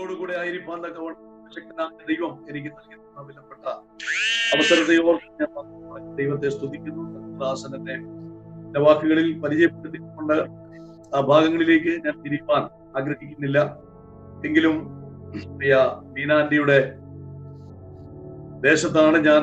എന്നോടുകൂടെ ആയിരിക്കാൻ തക്കവണ്ണം ശക്തനായ ദൈവം എനിക്ക് നൽകുന്ന വിലപ്പെട്ട അവസരത്തെ ഓർത്ത് ഞാൻ ദൈവത്തെ സ്തുതിക്കുന്നു ദാസനത്തെ എന്റെ വാക്കുകളിൽ പരിചയപ്പെടുത്തിക്കൊണ്ട് ആ ഭാഗങ്ങളിലേക്ക് ഞാൻ തിരിപ്പാൻ ആഗ്രഹിക്കുന്നില്ല എങ്കിലും പ്രിയ ബീനാന്റിയുടെ ദേശത്താണ് ഞാൻ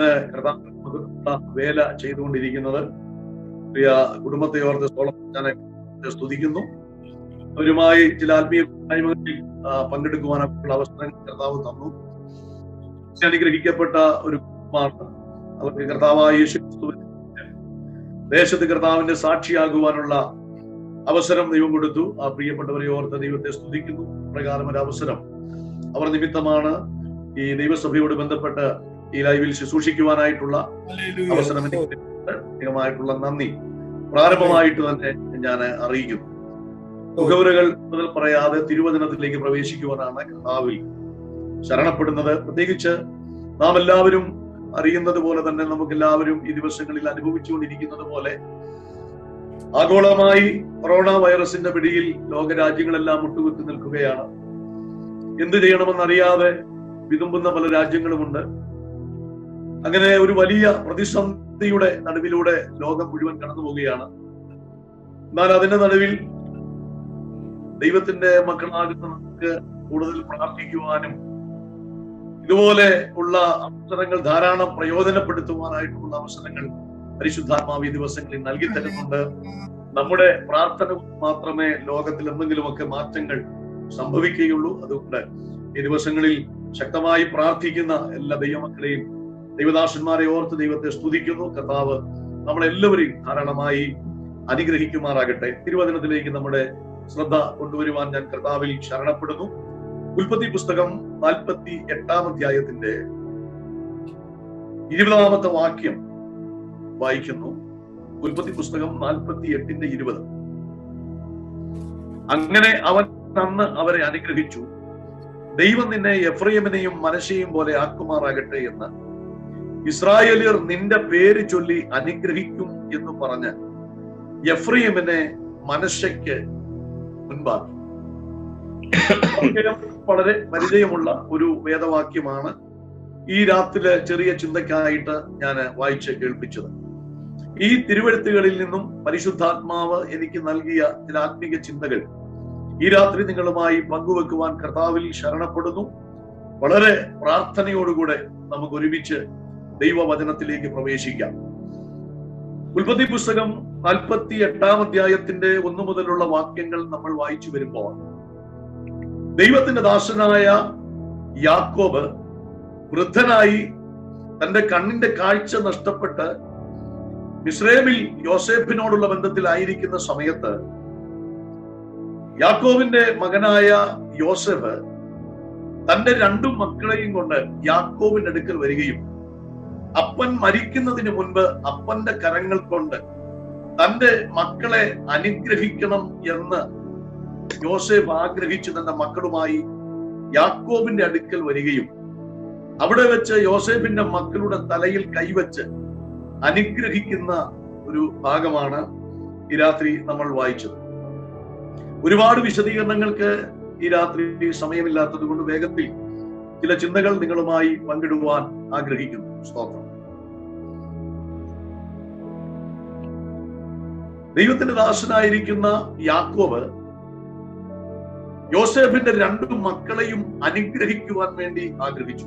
വേല ചെയ്തുകൊണ്ടിരിക്കുന്നത് പ്രിയ കുടുംബത്തെ ഓർത്ത് സോളം ഞാൻ സ്തുതിക്കുന്നു അവരുമായി ചില ആത്മീയ കൂട്ടായ്മകളിൽ ആ, പങ്കെടുക്കുവാനുള്ള അവസരം കർത്താവ് തന്നു അനുഗ്രഹിക്കപ്പെട്ട ഒരു കുടുംബമാണ് അവർക്ക് കർത്താവായ യേശു ക്രിസ്തുവിന്റെ ദേശത്ത് കർത്താവിന്റെ സാക്ഷിയാകുവാനുള്ള അവസരം ദൈവം കൊടുത്തു ആ പ്രിയപ്പെട്ടവരെ ഓർത്ത് ദൈവത്തെ സ്തുതിക്കുന്നു പ്രകാരം ഒരു അവസരം അവർ നിമിത്തമാണ് ഈ ദൈവസഭയോട് ബന്ധപ്പെട്ട് ഈ ലൈവിൽ ശുശ്രൂഷിക്കുവാനായിട്ടുള്ള അവസരം എനിക്ക് ലഭിച്ചത്. പ്രത്യേകമായിട്ടുള്ള നന്ദി പ്രാരംഭമായിട്ട് തന്നെ ഞാൻ അറിയിക്കുന്നു മുഖവരകൾ മുതൽ പറയാതെ തിരുവചനത്തിലേക്ക് പ്രവേശിക്കുവാനാണ് കർത്താവിൽ ശരണപ്പെടുന്നത് പ്രത്യേകിച്ച് നാം എല്ലാവരും അറിയുന്നത് പോലെ തന്നെ നമുക്ക് എല്ലാവരും ഈ ദിവസങ്ങളിൽ അനുഭവിച്ചുകൊണ്ടിരിക്കുന്നത് പോലെ ആഗോളമായി കൊറോണ വൈറസിന്റെ പിടിയിൽ ലോകരാജ്യങ്ങളെല്ലാം മുട്ടുകുത്തി നിൽക്കുകയാണ് എന്ത് ചെയ്യണമെന്നറിയാതെ വിതുമ്പുന്ന പല രാജ്യങ്ങളുമുണ്ട് അങ്ങനെ ഒരു വലിയ പ്രതിസന്ധിയുടെ നടുവിലൂടെ ലോകം മുഴുവൻ കടന്നു പോവുകയാണ് എന്നാൽ അതിന്റെ നടുവിൽ ദൈവത്തിന്റെ മക്കളാകുന്ന നമുക്ക് കൂടുതൽ പ്രാർത്ഥിക്കുവാനും ഇതുപോലെ ഉള്ള അവസരങ്ങൾ ധാരാളം പ്രയോജനപ്പെടുത്തുവാനായിട്ടുള്ള അവസരങ്ങൾ പരിശുദ്ധാത്മാവ് ഈ ദിവസങ്ങളിൽ നൽകി തരുന്നുണ്ട് നമ്മുടെ പ്രാർത്ഥന കൊണ്ട് മാത്രമേ ലോകത്തിൽ എന്തെങ്കിലുമൊക്കെ മാറ്റങ്ങൾ സംഭവിക്കുകയുള്ളൂ അതുകൊണ്ട് ഈ ദിവസങ്ങളിൽ ശക്തമായി പ്രാർത്ഥിക്കുന്ന എല്ലാ ദൈവമക്കളെയും ദൈവദാസന്മാരെ ഓർത്ത് ദൈവത്തെ സ്തുതിക്കുന്നു കർത്താവ് നമ്മളെല്ലാവരെയും ധാരാളമായി അനുഗ്രഹിക്കുമാറാകട്ടെ തിരുവചനത്തിലേക്ക് നമ്മുടെ ശ്രദ്ധ കൊണ്ടുവരുവാൻ ഞാൻ കർത്താവിൽ ശരണപ്പെടുന്നു ഉൽപ്പത്തി പുസ്തകം നാൽപ്പത്തി എട്ടാം അധ്യായത്തിന്റെ ഇരുപതാമത്തെ വാക്യം വായിക്കുന്നു ഉൽപ്പത്തി പുസ്തകം നാൽപ്പത്തി എട്ടിന്റെ ഇരുപത് അങ്ങനെ അവൻ അന്ന് അവരെ അനുഗ്രഹിച്ചു ദൈവം നിന്നെ എഫ്രൈമിനെയും മനശയും പോലെ ആക്കുമാറാകട്ടെ എന്ന് ഇസ്രായേലിയർ നിന്റെ പേര് ചൊല്ലി അനുഗ്രഹിക്കും എന്ന് പറഞ്ഞ് എഫ്രൈമിനെ മനശയ്ക്ക് മുൻപാക്കി വളരെ പരിചയമുള്ള ഒരു വേദവാക്യമാണ് ഈ രാത്രിയിലെ ചെറിയ ചിന്തക്കായിട്ട് ഞാൻ വായിച്ച് കേൾപ്പിച്ചത് ഈ തിരുവഴുത്തുകളിൽ നിന്നും പരിശുദ്ധാത്മാവ് എനിക്ക് നൽകിയ ചില ആത്മീക ചിന്തകൾ ഈ രാത്രി നിങ്ങളുമായി പങ്കുവെക്കുവാൻ കർത്താവിൽ ശരണപ്പെടുന്നു വളരെ പ്രാർത്ഥനയോടുകൂടെ നമുക്ക് ഒരുമിച്ച് ദൈവവചനത്തിലേക്ക് പ്രവേശിക്കാം ഉൽപ്പത്തി പുസ്തകം നാൽപ്പത്തി എട്ടാം അധ്യായത്തിന്റെ ഒന്നു മുതലുള്ള വാക്യങ്ങൾ നമ്മൾ വായിച്ചു വരുമ്പോൾ ദൈവത്തിന്റെ ദാസനായ യാക്കോബ് വൃദ്ധനായി തന്റെ കണ്ണിന്റെ കാഴ്ച നഷ്ടപ്പെട്ട് മിസ്രൈമിൽ യോസേഫിനോടുള്ള ബന്ധത്തിലായിരിക്കുന്ന സമയത്ത് യാക്കോബിന്റെ മകനായ യോസഫ് തന്റെ രണ്ടു മക്കളെയും കൊണ്ട് യാക്കോബിന്റെ അടുക്കൽ വരികയും അപ്പൻ മരിക്കുന്നതിന് മുൻപ് അപ്പന്റെ കരങ്ങൾ കൊണ്ട് തന്റെ മക്കളെ അനുഗ്രഹിക്കണം എന്ന് യോസേഫ് ആഗ്രഹിച്ചു തന്റെ മക്കളുമായി യാക്കോബിന്റെ അടുക്കൽ വരികയും അവിടെ വെച്ച് യോസേഫിന്റെ മക്കളുടെ തലയിൽ കൈവച്ച് അനുഗ്രഹിക്കുന്ന ഒരു ഭാഗമാണ് ഈ രാത്രി നമ്മൾ വായിച്ചത് ഒരുപാട് വിശദീകരണങ്ങൾക്ക് ഈ രാത്രി സമയമില്ലാത്തത് കൊണ്ട് വേഗത്തിൽ ചില ചിന്തകൾ നിങ്ങളുമായി പങ്കിടുവാൻ ആഗ്രഹിക്കുന്നു സ്തോത്രം ദൈവത്തിന്റെ ദാസനായിരിക്കുന്ന യാക്കോബ് യോസേഫിന്റെ രണ്ടു മക്കളെയും അനുഗ്രഹിക്കുവാൻ വേണ്ടി ആഗ്രഹിച്ചു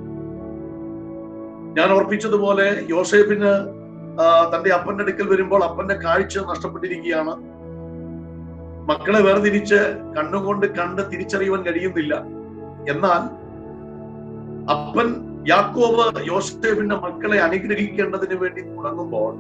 ഞാൻ ഓർപ്പിച്ചതുപോലെ യോസേഫിന് ആ, തന്റെ അപ്പന്റെ അടുക്കൽ വരുമ്പോൾ അപ്പന്റെ കാഴ്ച നഷ്ടപ്പെട്ടിരിക്കുകയാണ് മക്കളെ വേർതിരിച്ച് കണ്ണുകൊണ്ട് കണ്ട് തിരിച്ചറിയുവാൻ കഴിയുന്നില്ല എന്നാൽ അപ്പൻ യാക്കോബ് യോസേഫിന്റെ മക്കളെ അനുഗ്രഹിക്കേണ്ടതിന് വേണ്ടി തുടങ്ങുമ്പോൾ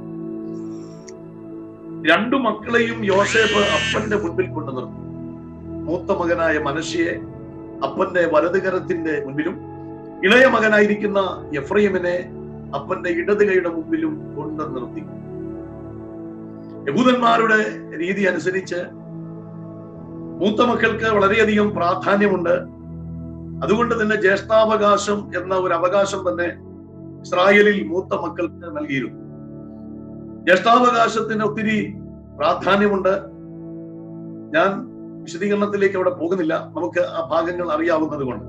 രണ്ടു മക്കളെയും യോസേഫ് അപ്പന്റെ മുൻപിൽ കൊണ്ടു നിർത്തി മൂത്ത മകനായ മനശ്ശയെ അപ്പന്റെ വലതുകരത്തിന്റെ മുൻപിലും ഇളയ മകനായിരിക്കുന്ന എഫ്രൈമിനെ അപ്പന്റെ ഇടത് കൈയുടെ മുമ്പിലും കൊണ്ടു നിർത്തി യഹൂദന്മാരുടെ രീതി അനുസരിച്ച് മൂത്ത മക്കൾക്ക് വളരെയധികം പ്രാധാന്യമുണ്ട് അതുകൊണ്ട് തന്നെ ജ്യേഷ്ഠാവകാശം എന്ന ഒരു അവകാശം തന്നെ ഇസ്രായേലിൽ മൂത്ത മക്കൾക്ക് നൽകിയിരുന്നു ജ്യേഷ്ഠാവകാശത്തിന് ഒത്തിരി പ്രാധാന്യമുണ്ട് ഞാൻ വിശദീകരണത്തിലേക്ക് അവിടെ പോകുന്നില്ല നമുക്ക് ആ ഭാഗങ്ങൾ അറിയാവുന്നത് കൊണ്ട്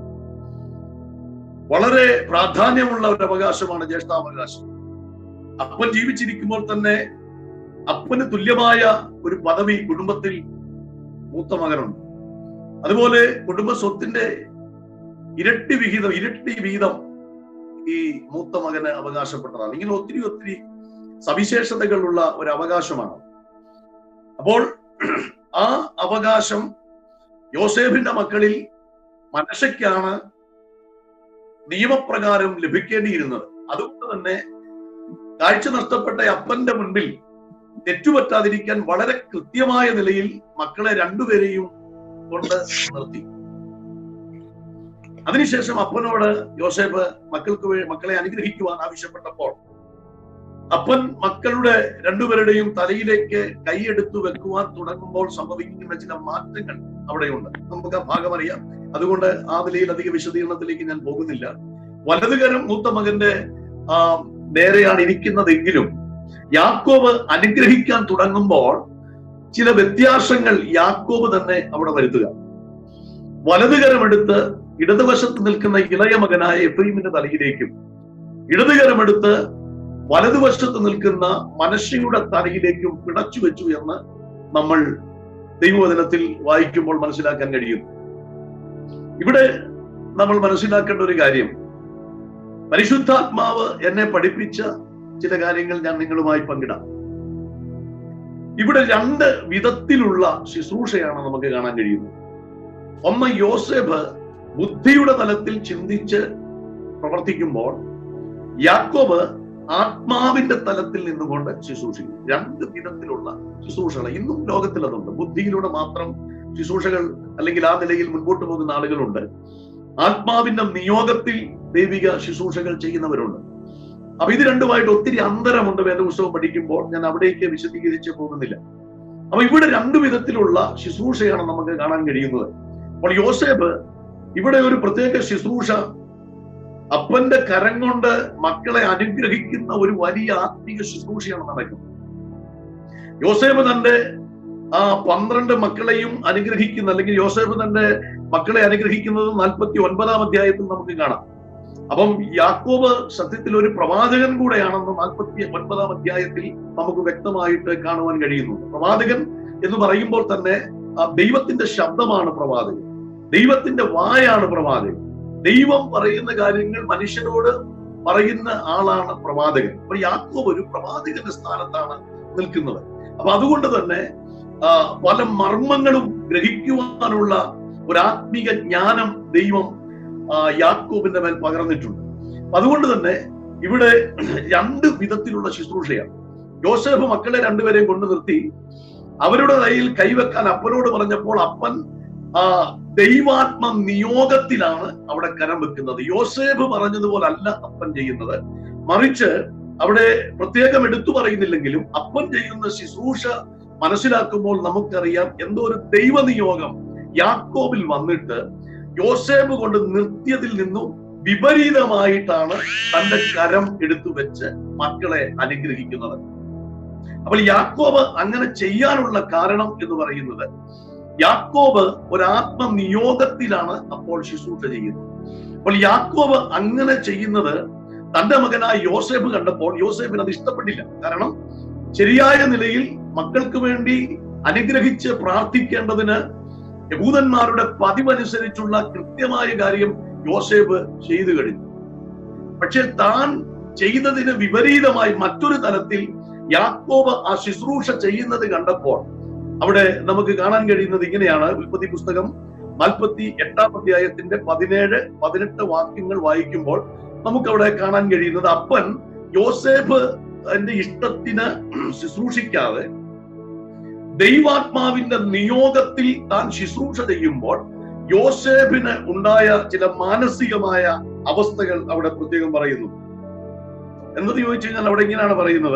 വളരെ പ്രാധാന്യമുള്ള ഒരു അവകാശമാണ് ജ്യേഷ്ഠാവകാശം അപ്പൻ ജീവിച്ചിരിക്കുമ്പോൾ തന്നെ അപ്പന് തുല്യമായ ഒരു പദവി കുടുംബത്തിൽ മൂത്ത മകനുണ്ട് അതുപോലെ കുടുംബ സ്വത്തിന്റെ ഇരട്ടി വിഹിതം ഇരട്ടി വീതം ഈ മൂത്ത മകന് അവകാശപ്പെട്ടതാണ് ഇങ്ങനെ ഒത്തിരി ഒത്തിരി സവിശേഷതകളുള്ള ഒരു അവകാശമാണ് അപ്പോൾ ആ അവകാശം യോസേഫിന്റെ മക്കളിൽ മനശയ്ക്കാണ് നിയമപ്രകാരം ലഭിക്കേണ്ടിയിരുന്നത് അതുകൊണ്ട് തന്നെ കാഴ്ച നഷ്ടപ്പെട്ട അപ്പന്റെ മുൻപിൽ തെറ്റുപറ്റാതിരിക്കാൻ വളരെ കൃത്യമായ നിലയിൽ മക്കളെ രണ്ടുപേരെയും കൊണ്ട് നിർത്തി അതിനുശേഷം അപ്പനോട് യോസേഫ് മക്കൾക്ക് വേ- മക്കളെ അനുഗ്രഹിക്കുവാൻ ആവശ്യപ്പെട്ടപ്പോൾ അപ്പൻ മക്കളുടെ രണ്ടുപേരുടെയും തലയിലേക്ക് കൈയെടുത്തു വെക്കുവാൻ തുടങ്ങുമ്പോൾ സംഭവിക്കുന്ന ചില മാറ്റങ്ങൾ അവിടെയുണ്ട് നമുക്ക് ആ ഭാഗം അറിയാം അതുകൊണ്ട് ആ നിലയിൽ അധിക വിശദീകരണത്തിലേക്ക് ഞാൻ പോകുന്നില്ല വലതുകരം മൂത്ത മകന്റെ ആ നേരെയാണ് ഇരിക്കുന്നതെങ്കിലും യാക്കോബ് അനുഗ്രഹിക്കാൻ തുടങ്ങുമ്പോൾ ചില വ്യത്യാസങ്ങൾ യാക്കോബ് തന്നെ അവിടെ വരുത്തുക വലതുകരമെടുത്ത് ഇടതുവശത്ത് നിൽക്കുന്ന ഇളയ മകനായ എഫ്രീമിന്റെ തലയിലേക്കും ഇടതുകരമെടുത്ത് വലതുവശത്ത് നിൽക്കുന്ന മനശ്ശയുടെ തലയിലേക്കും പിടച്ചു വെച്ചു എന്ന് നമ്മൾ ദൈവവചനത്തിൽ വായിക്കുമ്പോൾ മനസ്സിലാക്കാൻ കഴിയും ഇവിടെ നമ്മൾ മനസ്സിലാക്കേണ്ട ഒരു കാര്യം പരിശുദ്ധാത്മാവ് എന്നെ പഠിപ്പിച്ച ചില കാര്യങ്ങൾ ഞാൻ നിങ്ങളുമായി പങ്കിടാം ഇവിടെ രണ്ട് വിധത്തിലുള്ള ശുശ്രൂഷയാണ് നമുക്ക് കാണാൻ കഴിയുന്നത് ഒന്ന് യോസേഫ് ബുദ്ധിയുടെ തലത്തിൽ ചിന്തിച്ച് പ്രവർത്തിക്കുമ്പോൾ യാക്കോബ് ആത്മാവിന്റെ തലത്തിൽ നിന്നുകൊണ്ട് ശുശ്രൂഷിക്കും രണ്ട് വിധത്തിലുള്ള ശുശ്രൂഷകൾ ഇന്നും ലോകത്തിൽ അതുണ്ട് ബുദ്ധിയിലൂടെ മാത്രം ശുശ്രൂഷകൾ അല്ലെങ്കിൽ ആ നിലയിൽ മുൻപോട്ട് പോകുന്ന ആളുകളുണ്ട് ആത്മാവിന്റെ നിയോഗത്തിൽ ദൈവിക ശുശ്രൂഷകൾ ചെയ്യുന്നവരുണ്ട് അപ്പൊ ഇത് രണ്ടുമായിട്ട് ഒത്തിരി അന്തരമുണ്ട് വേദപുസ്തകം പഠിക്കുമ്പോൾ ഞാൻ അവിടേക്ക് വിശദീകരിച്ച് പോകുന്നില്ല അപ്പൊ ഇവിടെ രണ്ടു വിധത്തിലുള്ള ശുശ്രൂഷയാണ് നമുക്ക് കാണാൻ കഴിയുന്നത് അപ്പോൾ യോസേഫ് ഇവിടെ ഒരു പ്രത്യേക ശുശ്രൂഷ അപ്പന്റെ കരം കൊണ്ട് മക്കളെ അനുഗ്രഹിക്കുന്ന ഒരു വലിയ ആത്മീക ശുശ്രൂഷയാണ് നടക്കുന്നത് യോസേഫ് തന്റെ ആ പന്ത്രണ്ട് മക്കളെയും അനുഗ്രഹിക്കുന്ന അല്ലെങ്കിൽ യോസേഫ് തന്റെ മക്കളെ അനുഗ്രഹിക്കുന്നത് നാൽപ്പത്തി ഒൻപതാം അധ്യായത്തിൽ നമുക്ക് കാണാം അപ്പം യാക്കോബ് സത്യത്തിൽ ഒരു പ്രവാചകൻ കൂടെയാണെന്ന് നാൽപ്പത്തി ഒൻപതാം അധ്യായത്തിൽ നമുക്ക് വ്യക്തമായിട്ട് കാണുവാൻ കഴിയുന്നു പ്രവാചകൻ എന്ന് പറയുമ്പോൾ തന്നെ ആ ദൈവത്തിന്റെ ശബ്ദമാണ് പ്രവാചകൻ ദൈവത്തിന്റെ വായാണ് പ്രവാചകൻ ദൈവം പറയുന്ന കാര്യങ്ങൾ മനുഷ്യരോട് പറയുന്ന ആളാണ് പ്രവാചകൻ അപ്പൊ യാക്കോബ് ഒരു പ്രവാചകന്റെ സ്ഥാനത്താണ് നിൽക്കുന്നത് അപ്പൊ അതുകൊണ്ട് തന്നെ ആ, പല മർമ്മങ്ങളും ഗ്രഹിക്കുവാനുള്ള ഒരു ആത്മീക ജ്ഞാനം ദൈവം ആ, യാക്കോബിന്റെ മേൽ പകർന്നിട്ടുണ്ട് അപ്പൊ അതുകൊണ്ട് തന്നെ ഇവിടെ രണ്ട് വിധത്തിലുള്ള ശുശ്രൂഷയാണ് യോസേഫ് മക്കളെ രണ്ടുപേരെയും കൊണ്ടു നിർത്തി അവരുടെ കയ്യിൽ കൈവെക്കാൻ അപ്പനോട് പറഞ്ഞപ്പോൾ അപ്പൻ ആ ദൈവാത്മ നിയോഗത്തിലാണ് അവിടെ കരം വെക്കുന്നത് യോസേഫ് പറഞ്ഞതുപോലെ അല്ല അപ്പൻ ചെയ്യുന്നത് മറിച്ച് അവിടെ പ്രത്യേകം എടുത്തു പറയുന്നില്ലെങ്കിലും അപ്പൻ ചെയ്യുന്ന ശുശ്രൂഷ മനസ്സിലാക്കുമ്പോൾ നമുക്കറിയാം എന്തോ ഒരു ദൈവനിയോഗം യാക്കോബിൽ വന്നിട്ട് യോസേഫ് കൊണ്ട് നിർത്തിയതിൽ നിന്നും വിപരീതമായിട്ടാണ് തന്റെ കരം എടുത്തു വെച്ച് മക്കളെ അനുഗ്രഹിക്കുന്നത് അപ്പോൾ യാക്കോബ് അങ്ങനെ ചെയ്യാനുള്ള കാരണം എന്ന് പറയുന്നത് യാക്കോബ് ഒരു ആത്മനിയോഗത്തിലാണ് അപ്പോൾ ശുശ്രൂഷ ചെയ്യുന്നത് അപ്പോൾ യാക്കോബ് അങ്ങനെ ചെയ്യുന്നത് തന്റെ മകനായ യോസേഫ് കണ്ടപ്പോൾ യോസേഫിന് അത് ഇഷ്ടപ്പെട്ടില്ല കാരണം ശരിയായ നിലയിൽ മക്കൾക്ക് വേണ്ടി അനുഗ്രഹിച്ച് പ്രാർത്ഥിക്കേണ്ടതിന് യഹൂദന്മാരുടെ പതിവനുസരിച്ചുള്ള കൃത്യമായ കാര്യം യോസേഫ് ചെയ്തു കഴിഞ്ഞു പക്ഷെ താൻ ചെയ്തതിന് വിപരീതമായി മറ്റൊരു തലത്തിൽ യാക്കോബ് ആ ശുശ്രൂഷ ചെയ്യുന്നത് കണ്ടപ്പോൾ അവിടെ നമുക്ക് കാണാൻ കഴിയുന്നത് ഇങ്ങനെയാണ് ഉൽപ്പത്തി പുസ്തകം നാൽപ്പത്തി എട്ടാം അധ്യായത്തിന്റെ പതിനേഴ് പതിനെട്ട് വാക്യങ്ങൾ വായിക്കുമ്പോൾ നമുക്കവിടെ കാണാൻ കഴിയുന്നത് അപ്പൻ യോസേഫ് എന്റെ ഇഷ്ടത്തിന് ശുശ്രൂഷിക്കാതെ ദൈവാത്മാവിന്റെ നിയോഗത്തിൽ താൻ ശുശ്രൂഷ ചെയ്യുമ്പോൾ യോസേഫിന് ഉണ്ടായ ചില മാനസികമായ അവസ്ഥകൾ അവിടെ പ്രത്യേകം പറയുന്നു എന്നത് ചോദിച്ചു കഴിഞ്ഞാൽ അവിടെ ഇങ്ങനെയാണ് പറയുന്നത്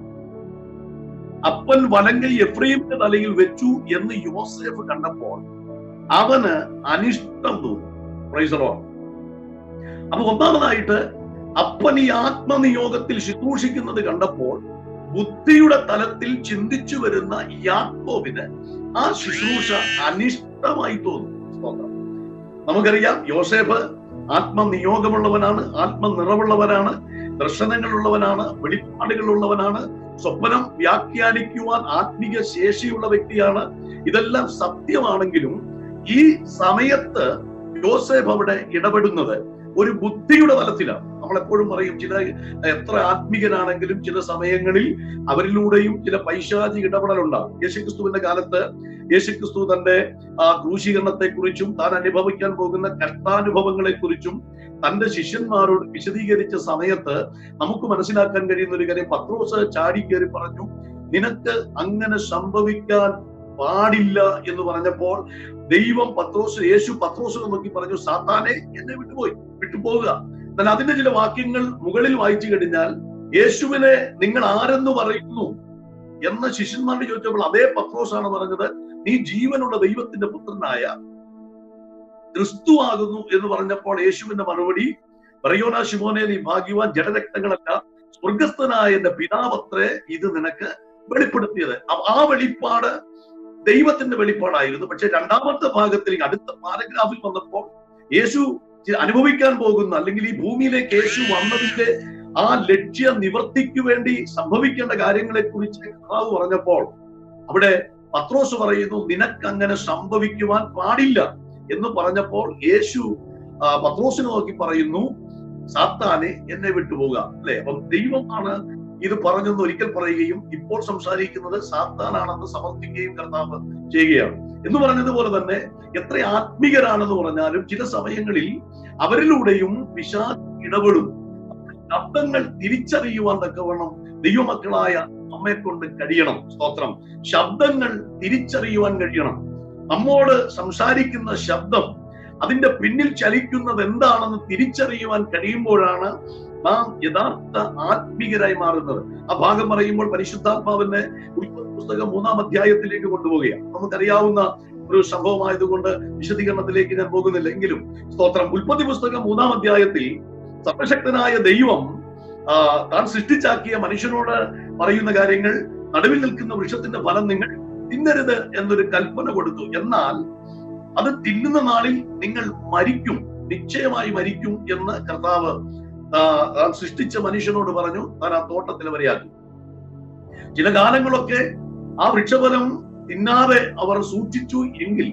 അപ്പൻ വലങ്കൈ എഫ്രീമിന്റെ തലയിൽ വെച്ചു എന്ന് യോസേഫ് കണ്ടപ്പോൾ അവന് അനിഷ്ടം തോന്നി പ്രൈസറോ അപ്പൊ ഒന്നാമതായിട്ട് അപ്പൻ ഈ ആത്മനിയോഗത്തിൽ ശുശ്രൂഷിക്കുന്നത് കണ്ടപ്പോൾ ബുദ്ധിയുടെ തലത്തിൽ ചിന്തിച്ചു വരുന്ന യാക്കോബിന് ആ ശുശ്രൂഷ അനിഷ്ടമായി തോന്നും സ്തോത്രം നമുക്കറിയാം യോസേഫ് ആത്മനിയോഗമുള്ളവനാണ് ആത്മനിറവുള്ളവനാണ് ദർശനങ്ങളുള്ളവനാണ് വെളിപ്പാടുകളുള്ളവനാണ് സ്വപ്നം വ്യാഖ്യാനിക്കുവാൻ ആത്മീക ശേഷിയുള്ള വ്യക്തിയാണ് ഇതെല്ലാം സത്യമാണെങ്കിലും ഈ സമയത്ത് യോസേഫ് അവിടെ ഇടപെടുന്നത് ഒരു ബുദ്ധിയുടെ തലത്തിലാണ് നമ്മൾ എപ്പോഴും പറയും ചില എത്ര ആത്മീകനാണെങ്കിലും ചില സമയങ്ങളിൽ അവരിലൂടെയും ചില പൈശാചിക ഇടപെടലുണ്ടാകും യേശുക്രിസ്തുവിന്റെ കാലത്ത് യേശുക്രിസ്തു തന്റെ ആ ക്രൂശീകരണത്തെ കുറിച്ചും താൻ അനുഭവിക്കാൻ പോകുന്ന കർത്താനുഭവങ്ങളെ കുറിച്ചും തന്റെ ശിഷ്യന്മാരോട് വിശദീകരിച്ച സമയത്ത് നമുക്ക് മനസ്സിലാക്കാൻ കഴിയുന്ന ഒരു കാര്യം പത്രോസ് ചാടി കയറി പറഞ്ഞു നിനക്ക് അങ്ങനെ സംഭവിക്കാൻ പാടില്ല എന്ന് പറഞ്ഞപ്പോൾ ദൈവം പത്രോസ് യേശു പത്രോസിനെ നോക്കി പറഞ്ഞു സാത്താനെ എന്നെ വിട്ടുപോയി വിട്ടുപോകുക എന്നാൽ അതിന്റെ ചില വാക്യങ്ങൾ മുകളിൽ വായിച്ചു കഴിഞ്ഞാൽ യേശുവിനെ നിങ്ങൾ ആരെന്ന് പറയുന്നു എന്ന് ശിഷ്യന്മാരോട് ചോദിച്ചപ്പോൾ അതേ പത്രോസാണ് പറഞ്ഞത് നീ ജീവനുള്ള ദൈവത്തിന്റെ പുത്രനായ ക്രിസ്തു ആകുന്നു എന്ന് പറഞ്ഞപ്പോൾ യേശുവിന്റെ മറുപടി പറയോന ശിമോനെ നീ ഭാഗ്യവാൻ ജഡരക്തങ്ങളല്ല സ്വർഗസ്ഥനായ എന്റെ പിതാവത്രേ ഇത് നിനക്ക് വെളിപ്പെടുത്തിയത് അപ്പൊ ആ വെളിപ്പാട് ദൈവത്തിന്റെ വെളിപ്പാടായിരുന്നു പക്ഷെ രണ്ടാമത്തെ ഭാഗത്തിലേക്ക് അടുത്ത പാരഗ്രാഫിൽ വന്നപ്പോൾ യേശു അനുഭവിക്കാൻ പോകുന്ന അല്ലെങ്കിൽ ഈ ഭൂമിയിലേക്ക് യേശു വന്നതിന്റെ ആ ലക്ഷ്യ നിവർത്തിക്ക് വേണ്ടി സംഭവിക്കേണ്ട കാര്യങ്ങളെ കുറിച്ച് കർത്താവ് പറഞ്ഞപ്പോൾ അവിടെ പത്രോസ് പറയുന്നു നിനക്ക് അങ്ങനെ സംഭവിക്കുവാൻ പാടില്ല എന്ന് പറഞ്ഞപ്പോൾ യേശു ആ, പത്രോസിനെ നോക്കി പറയുന്നു സാത്താനെ എന്നെ വിട്ടുപോകുക അല്ലെ അപ്പം ദൈവമാണ് ഇത് പറഞ്ഞെന്ന് ഒരിക്കൽ പറയുകയും ഇപ്പോൾ സംസാരിക്കുന്നത് സാത്താനാണെന്ന് സമർത്ഥിക്കുകയും കർത്താവ് ചെയ്യുകയാണ് എന്ന് പറഞ്ഞതുപോലെ തന്നെ എത്ര ആത്മീകരാണെന്ന് പറഞ്ഞാലും ചില സമയങ്ങളിൽ അവരിലൂടെയും വിശാ ഇടപെടും ശബ്ദങ്ങൾ തിരിച്ചറിയുവാൻ തക്കവണ്ണം ദൈവമക്കളായ നമ്മെ കൊണ്ട് കഴിയണം സ്തോത്രം ശബ്ദങ്ങൾ തിരിച്ചറിയുവാൻ കഴിയണം നമ്മോട് സംസാരിക്കുന്ന ശബ്ദം അതിന്റെ പിന്നിൽ ചലിക്കുന്നത് എന്താണെന്ന് തിരിച്ചറിയുവാൻ കഴിയുമ്പോഴാണ് നാം യഥാർത്ഥ ആത്മീകരായി മാറുന്നത് ആ ഭാഗം പറയുമ്പോൾ പരിശുദ്ധാത്മാവിന്റെ ഉൽപ്പത്തി പുസ്തകം മൂന്നാം അധ്യായത്തിലേക്ക് കൊണ്ടുപോവുകയാണ് നമുക്കറിയാവുന്ന ഒരു സംഭവമായതുകൊണ്ട് വിശദീകരണത്തിലേക്ക് ഞാൻ പോകുന്നില്ല എങ്കിലും സ്തോത്രം ഉൽപ്പത്തി പുസ്തകം മൂന്നാം അധ്യായത്തിൽ സർവശക്തനായ ദൈവം ആ, താൻ സൃഷ്ടിച്ചാക്കിയ മനുഷ്യനോട് പറയുന്ന കാര്യങ്ങൾ നടുവിൽ നിൽക്കുന്ന വൃക്ഷത്തിന്റെ ഫലം നിങ്ങൾ തിന്നരുത് എന്നൊരു കൽപ്പന കൊടുത്തു എന്നാൽ അത് തിന്നുന്ന നാളിൽ നിങ്ങൾ മരിക്കും നിശ്ചയമായി മരിക്കും എന്ന് കർത്താവ് ആ, താൻ സൃഷ്ടിച്ച മനുഷ്യനോട് പറഞ്ഞു താൻ ആ തോട്ടത്തിൽ വരെയാക്കി ചില കാലങ്ങളൊക്കെ ആ വൃക്ഷഫലം തിന്നാതെ അവർ സൂക്ഷിച്ചു എങ്കിൽ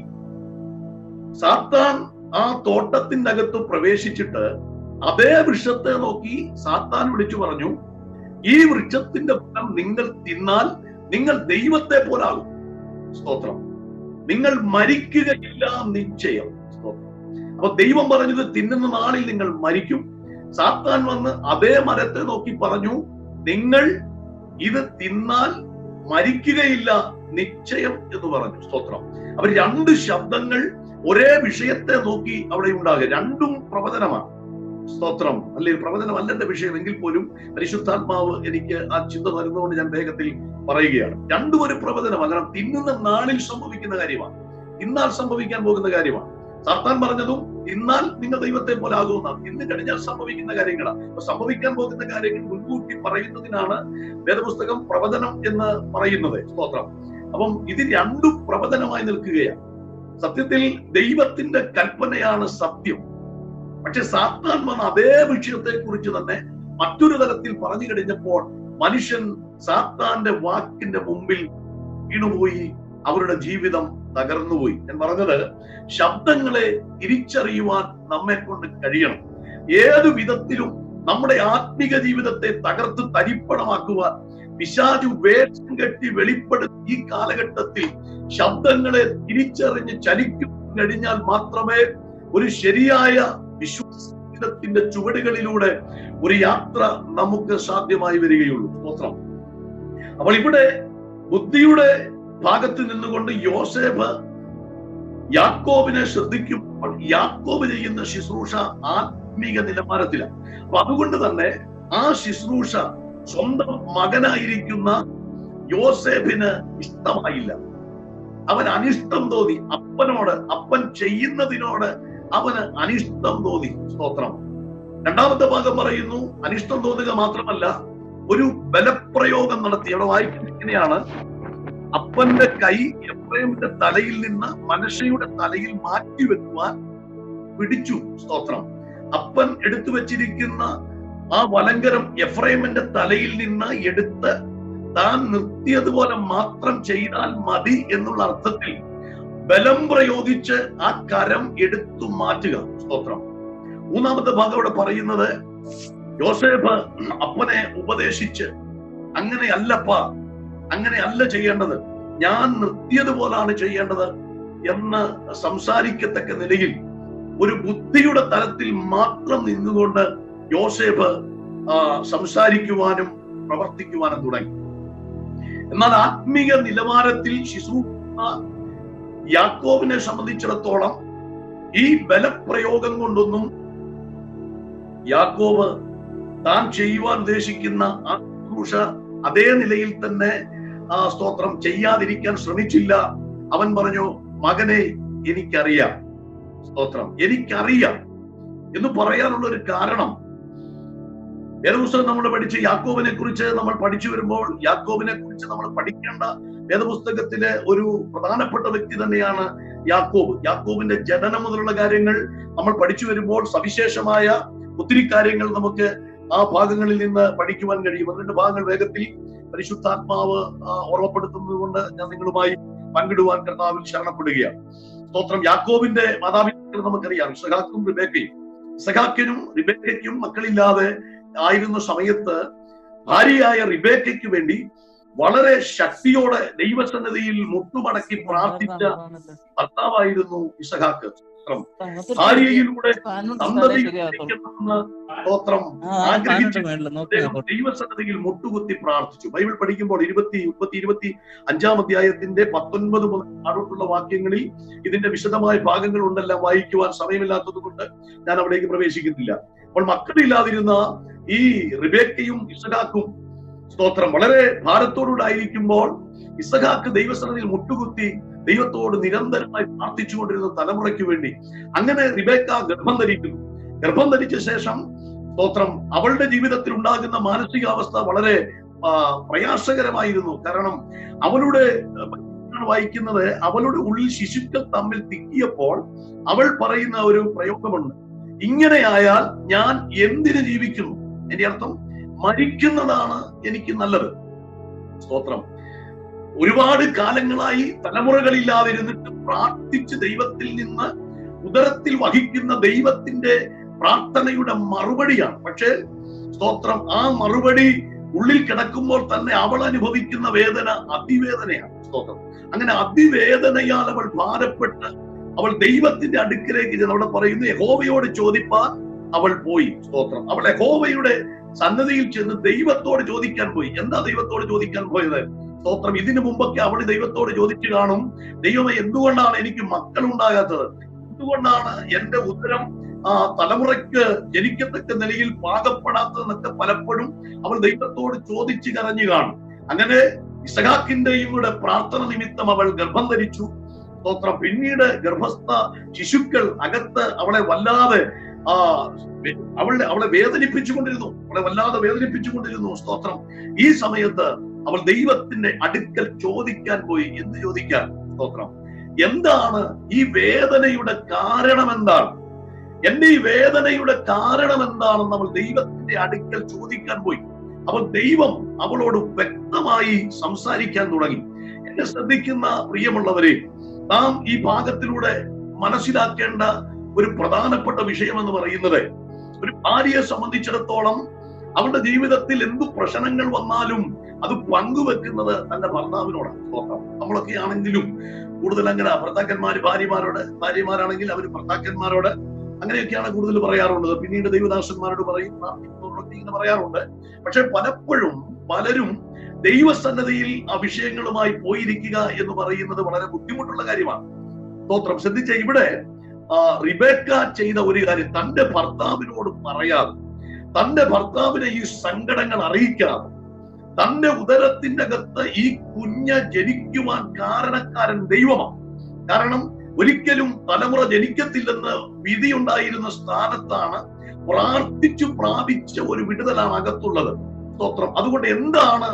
സാത്താൻ ആ തോട്ടത്തിന്റെ അകത്ത് പ്രവേശിച്ചിട്ട് അതേ വൃക്ഷത്തെ നോക്കി സാത്താൻ വിളിച്ചു പറഞ്ഞു ഈ വൃക്ഷത്തിന്റെ ഫലം നിങ്ങൾ തിന്നാൽ നിങ്ങൾ ദൈവത്തെ പോലാകും സ്തോത്രം നിങ്ങൾ മരിക്കുകയില്ല നിശ്ചയം സ്തോത്രം അപ്പൊ ദൈവം പറഞ്ഞത് തിന്നുന്ന നാളിൽ നിങ്ങൾ മരിക്കും സാത്താൻ വന്ന് അതേ മരത്തെ നോക്കി പറഞ്ഞു നിങ്ങൾ ഇത് തിന്നാൽ മരിക്കുകയില്ല നിശ്ചയം എന്ന് പറഞ്ഞു സ്തോത്രം അവർ രണ്ട് ശബ്ദങ്ങൾ ഒരേ വിഷയത്തെ നോക്കി അവിടെ ഉണ്ടാകുക രണ്ടും പ്രവചനമാണ് സ്തോത്രം അല്ലെ പ്രവചനം അല്ല എന്റെ വിഷയം എങ്കിൽ പോലും പരിശുദ്ധാത്മാവ് എനിക്ക് ആ ചിന്ത തരുന്നതുകൊണ്ട് ഞാൻ വേഗത്തിൽ പറയുകയാണ് രണ്ടും ഒരു പ്രവചനമാണ് കാരണം തിന്നുന്ന നാളിൽ സംഭവിക്കുന്ന കാര്യമാണ് ഇന്നാൽ സംഭവിക്കാൻ പോകുന്ന കാര്യമാണ് സർത്താൻ പറഞ്ഞതും ഇന്നാൽ നിങ്ങൾ ദൈവത്തെ പോലെ ആകുമെന്നാണ് ഇന്ന് കഴിഞ്ഞാൽ സംഭവിക്കുന്ന കാര്യങ്ങളാണ് അപ്പൊ സംഭവിക്കാൻ പോകുന്ന കാര്യങ്ങൾ മുൻകൂട്ടി പറയുന്നതിനാണ് വേദപുസ്തകം പ്രവചനം എന്ന് പറയുന്നത് സ്തോത്രം അപ്പം ഇത് രണ്ടും പ്രവചനമായി നിൽക്കുകയാണ് സത്യത്തിൽ ദൈവത്തിന്റെ കൽപ്പനയാണ് സത്യം പക്ഷെ സാത്താൻ വന്ന അതേ വിഷയത്തെ കുറിച്ച് തന്നെ മറ്റൊരു തലത്തിൽ പറഞ്ഞു കഴിഞ്ഞപ്പോൾ മനുഷ്യൻ സാത്താന്റെ വാക്കിന്റെ മുമ്പിൽ വീണുപോയി അവരുടെ ജീവിതം തകർന്നുപോയി ഞാൻ പറഞ്ഞത് ശബ്ദങ്ങളെ തിരിച്ചറിയുവാൻ നമ്മെ കൊണ്ട് കഴിയണം ഏത് വിധത്തിലും നമ്മുടെ ആത്മിക ജീവിതത്തെ തകർത്ത് തരിപ്പണമാക്കുവാൻ പിശാചു വേഷം കെട്ടി വെളിപ്പെടുന്ന ഈ കാലഘട്ടത്തിൽ ശബ്ദങ്ങളെ തിരിച്ചറിഞ്ഞ് ചലിക്കും കഴിഞ്ഞാൽ മാത്രമേ ഒരു ശരിയായ വിശ്വാസത്തിന്റെ ചുവടുകളിലൂടെ ഒരു യാത്ര നമുക്ക് സാധ്യമായി വരികയുള്ളൂ സ്തോത്രം അപ്പോൾ ഇവിടെ ബുദ്ധിയുടെ ഭാഗത്ത് നിന്നുകൊണ്ട് യോസേഫ് യാക്കോബിനെ ശ്രദ്ധിക്കുമ്പോൾ യാക്കോബ് ചെയ്യുന്ന ശുശ്രൂഷ ആത്മീക നിലവാരത്തിലാണ് അപ്പൊ അതുകൊണ്ട് തന്നെ ആ ശുശ്രൂഷ സ്വന്തം മകനായിരിക്കുന്ന യോസേഫിന് ഇഷ്ടമായില്ല അവൻ അനിഷ്ടം തോന്നി അപ്പനോട് അപ്പൻ ചെയ്യുന്നതിനോട് അവന് അനിഷ്ടം തോന്നി സ്തോത്രം രണ്ടാമത്തെ ഭാഗം പറയുന്നു അനിഷ്ടം തോന്നുക മാത്രമല്ല ഒരു ബലപ്രയോഗം നടത്തി അവിടെ വായിക്കുന്നത് ഇങ്ങനെയാണ് അപ്പന്റെ കൈ എഫ്രൈമിന്റെ തലയിൽ നിന്ന് മനഷയുടെ തലയിൽ മാറ്റി വെക്കുവാൻ പിടിച്ചു സ്തോത്രം അപ്പൻ എടുത്തു വെച്ചിരിക്കുന്ന ആ വലങ്കരം എഫ്രൈമിന്റെ തലയിൽ നിന്ന് എടുത്ത് താൻ നിർത്തിയതുപോലെ മാത്രം ചെയ്താൽ മതി എന്നുള്ള അർത്ഥത്തിൽ ബലം പ്രയോഗിച്ച് ആ കരം എടുത്തു മാറ്റുക സ്തോത്രം മൂന്നാമത്തെ ഭാഗം ഇവിടെ പറയുന്നത് യോസേഫ് അപ്പനെ ഉപദേശിച്ച് അങ്ങനെ അല്ലപ്പ അങ്ങനെ അല്ല ചെയ്യേണ്ടത് ഞാൻ നിർത്തിയതുപോലാണ് ചെയ്യേണ്ടത് എന്ന് സംസാരിക്കത്തക്ക നിലയിൽ ഒരു ബുദ്ധിയുടെ തലത്തിൽ മാത്രം നിന്നുകൊണ്ട് യോസേഫ് ആ, സംസാരിക്കുവാനും പ്രവർത്തിക്കുവാനും തുടങ്ങി എന്നാൽ ആത്മീയ നിലവാരത്തിൽ ശിശു യാക്കോബിനെ സംബന്ധിച്ചിടത്തോളം ഈ ബലപ്രയോഗം കൊണ്ടൊന്നും യാക്കോബ് താൻ ചെയ്യുവാൻ ഉദ്ദേശിക്കുന്ന ആ ശുശ്രൂഷ അതേ നിലയിൽ തന്നെ ആ സ്തോത്രം ചെയ്യാതിരിക്കാൻ ശ്രമിച്ചില്ല അവൻ പറഞ്ഞു മകനെ എനിക്കറിയാം സ്തോത്രം എനിക്കറിയാം എന്ന് പറയാനുള്ള ഒരു കാരണം വേദപുസ്തകം നമ്മൾ പഠിച്ച് യാക്കോബിനെ കുറിച്ച് നമ്മൾ പഠിച്ചു വരുമ്പോൾ യാക്കോബിനെ കുറിച്ച് നമ്മൾ പഠിക്കേണ്ട വേദപുസ്തകത്തിലെ ഒരു പ്രധാനപ്പെട്ട വ്യക്തി തന്നെയാണ് യാക്കോബ് യാക്കോബിന്റെ ജനനം മുതലുള്ള കാര്യങ്ങൾ നമ്മൾ പഠിച്ചു വരുമ്പോൾ സവിശേഷമായ ഒത്തിരി കാര്യങ്ങൾ നമുക്ക് ആ ഭാഗങ്ങളിൽ നിന്ന് പഠിക്കുവാൻ കഴിയും അതിന്റെ ഭാഗങ്ങൾ വേഗത്തിൽ പരിശുദ്ധാത്മാവ് ആ, ഓർമ്മപ്പെടുത്തുന്നത് കൊണ്ട് ഞാൻ നിങ്ങളുമായി പങ്കിടുവാൻ കർത്താവിൽ ശരണപ്പെടുകയാണ് സ്തോത്രം യാക്കോബിന്റെ മാതാപിതാക്കൾ നമുക്കറിയാം ഇസഹാക്കും റിബേക്കയും ഇസഹാക്കിനും റിബേക്കയ്ക്കും മക്കളില്ലാതെ ആയിരുന്ന സമയത്ത് ഭാര്യയായ റിബേക്കയ്ക്ക് വേണ്ടി വളരെ ശക്തിയോടെ ദൈവസന്നിധിയിൽ മുട്ടുമടക്കി പ്രാർത്ഥിച്ച ഭർത്താവായിരുന്നു ഇസഹാക്ക് ഭാര്യയിലൂടെ സന്തതി ലഭിക്കണമെന്ന് സ്തോത്രം ആഗ്രഹിച്ചു അദ്ദേഹം ദൈവസന്നിധിയിൽ മുട്ടുകുത്തി പ്രാർത്ഥിച്ചു ബൈബിൾ പഠിക്കുമ്പോൾ ഇരുപത്തി മുപ്പത്തി ഇരുപത്തി അഞ്ചാം അധ്യായത്തിന്റെ പത്തൊൻപത് മുതൽ താഴോട്ടുള്ള വാക്യങ്ങളിൽ ഇതിന്റെ വിശദമായ ഭാഗങ്ങൾ ഉണ്ടെല്ലാം വായിക്കുവാൻ സമയമില്ലാത്തത് കൊണ്ട് ഞാൻ അവിടേക്ക് പ്രവേശിക്കുന്നില്ല അപ്പോൾ മക്കളില്ലാതിരുന്ന ഈ റിബേക്കയും ഇസഹാക്കും സ്തോത്രം വളരെ ഭാരത്തോടുകൂടെ ആയിരിക്കുമ്പോൾ ഇസഹാക്ക് ദൈവസന്നിധിയിൽ മുട്ടുകുത്തി ദൈവത്തോട് നിരന്തരമായി പ്രാർത്ഥിച്ചുകൊണ്ടിരുന്ന തലമുറയ്ക്ക് വേണ്ടി അങ്ങനെ റിബേക്ക ഗർഭം ധരിക്കുന്നു ഗർഭം ധരിച്ച ശേഷം സ്തോത്രം അവളുടെ ജീവിതത്തിൽ ഉണ്ടാകുന്ന മാനസികാവസ്ഥ വളരെ ആ, പ്രയാസകരമായിരുന്നു കാരണം അവളുടെ ആ, ആണ് വായിക്കുന്നത് അവളുടെ ഉള്ളിൽ ശിശുക്കൾ തമ്മിൽ തിക്കിയപ്പോൾ അവൾ പറയുന്ന ഒരു പ്രയോഗമുണ്ട് ഇങ്ങനെയായാൽ ഞാൻ എന്തിന് ജീവിക്കുന്നു എന്റെ അർത്ഥം മരിക്കുന്നതാണ് എനിക്ക് നല്ലത് സ്തോത്രം ഒരുപാട് കാലങ്ങളായി തലമുറകളില്ലാതിരുന്നിട്ട് പ്രാർത്ഥിച്ച് ദൈവത്തിൽ നിന്ന് ഉദരത്തിൽ വഹിക്കുന്ന ദൈവത്തിന്റെ പ്രാർത്ഥനയുടെ മറുപടിയാണ് പക്ഷേ സ്തോത്രം ആ മറുപടി ഉള്ളിൽ കിടക്കുമ്പോൾ തന്നെ അവൾ അനുഭവിക്കുന്ന വേദന അതിവേദനയാണ് സ്തോത്രം അങ്ങനെ അതിവേദനയാൽ അവൾ ഭാരപ്പെട്ട് അവൾ ദൈവത്തിന്റെ അടുക്കിലേക്ക് ചെന്ന് അവിടെ പറയുന്നു യഹോവയോട് ചോദിപ്പാൻ അവൾ പോയി സ്തോത്രം അവൾ യഹോവയുടെ സന്നദ്ധിയിൽ ചെന്ന് ദൈവത്തോട് ചോദിക്കാൻ പോയി എന്താ ദൈവത്തോട് ചോദിക്കാൻ പോയത് സ്തോത്രം ഇതിനു മുമ്പൊക്കെ അവൾ ദൈവത്തോട് ചോദിച്ചു കാണും ദൈവമേ എന്തുകൊണ്ടാണ് എനിക്ക് മക്കൾ ഉണ്ടാകാത്തത് എന്തുകൊണ്ടാണ് എന്റെ ഉത്തരം ആ തലമുറയ്ക്ക് ജനിക്കത്തക്ക നിലയിൽ പാകപ്പെടാത്തതെന്നൊക്കെ പലപ്പോഴും അവൾ ദൈവത്തോട് ചോദിച്ചു കരഞ്ഞു കാണും അങ്ങനെ ഇസഹാക്കിന്റെയും കൂടെ പ്രാർത്ഥന നിമിത്തം അവൾ ഗർഭം ധരിച്ചു സ്തോത്രം പിന്നീട് ഗർഭസ്ഥ ശിശുക്കൾ അകത്ത് അവളെ വല്ലാതെ ആ വെ- അവളെ അവളെ വേദനിപ്പിച്ചുകൊണ്ടിരുന്നു അവളെ വല്ലാതെ വേദനിപ്പിച്ചുകൊണ്ടിരുന്നു സ്തോത്രം ഈ സമയത്ത് അവൾ ദൈവത്തിന്റെ അടുക്കൽ ചോദിക്കാൻ പോയി എന്ത് ചോദിക്കാൻ സ്തോത്രം എന്താണ് ഈ വേദനയുടെ കാരണം എന്താണ് എന്റെ ഈ വേദനയുടെ കാരണം എന്താണെന്ന് അവൾ ദൈവത്തിന്റെ അടുക്കൽ ചോദിക്കാൻ പോയി അപ്പോൾ ദൈവം അവളോട് വ്യക്തമായി സംസാരിക്കാൻ തുടങ്ങി എന്നെ ശ്രദ്ധിക്കുന്ന പ്രിയമുള്ളവരെ നാം ഈ ഭാഗത്തിലൂടെ മനസ്സിലാക്കേണ്ട ഒരു പ്രധാനപ്പെട്ട വിഷയം എന്ന് പറയുന്നത് ഒരു ഭാര്യയെ സംബന്ധിച്ചിടത്തോളം അവളുടെ ജീവിതത്തിൽ എന്തു പ്രശ്നങ്ങൾ വന്നാലും അത് പങ്കുവെക്കുന്നത് തന്റെ ഭർത്താവിനോടാണ് സ്തോത്രം നമ്മളൊക്കെ ആണെങ്കിലും കൂടുതൽ അങ്ങനെ ഭർത്താക്കന്മാര് ഭാര്യമാരോട് ഭാര്യമാരാണെങ്കിൽ അവർ ഭർത്താക്കന്മാരോട് അങ്ങനെയൊക്കെയാണ് കൂടുതൽ പറയാറുള്ളത് പിന്നീട് ദൈവദാസന്മാരോട് പറയും പ്രാർത്ഥിക്കുന്നവരോടൊക്കെ ഇങ്ങനെ പറയാറുണ്ട് പക്ഷെ പലപ്പോഴും പലരും ദൈവസന്നതിയിൽ ആ വിഷയങ്ങളുമായി പോയിരിക്കുക എന്ന് പറയുന്നത് വളരെ ബുദ്ധിമുട്ടുള്ള കാര്യമാണ് സ്തോത്രം ശ്രദ്ധിച്ച ഇവിടെ ആ, റിബേക്ക ചെയ്ത ഒരു കാര്യം തന്റെ ഭർത്താവിനോട് പറയാതെ തന്റെ ഭർത്താവിനെ ഈ സങ്കടങ്ങൾ അറിയിക്കാതെ തന്റെ ഉദരത്തിന്റെ അകത്ത് ഈ കുഞ്ഞ് ജനിക്കുവാൻ കാരണക്കാരൻ ദൈവമാണ് കാരണം ഒരിക്കലും തലമുറ ജനിക്കത്തില്ലെന്ന് വിധിയുണ്ടായിരുന്ന സ്ഥാനത്താണ് പ്രാർത്ഥിച്ചു പ്രാപിച്ച ഒരു വിടുതലാണ് അകത്തുള്ളത് സ്തോത്രം അതുകൊണ്ട് എന്താണ്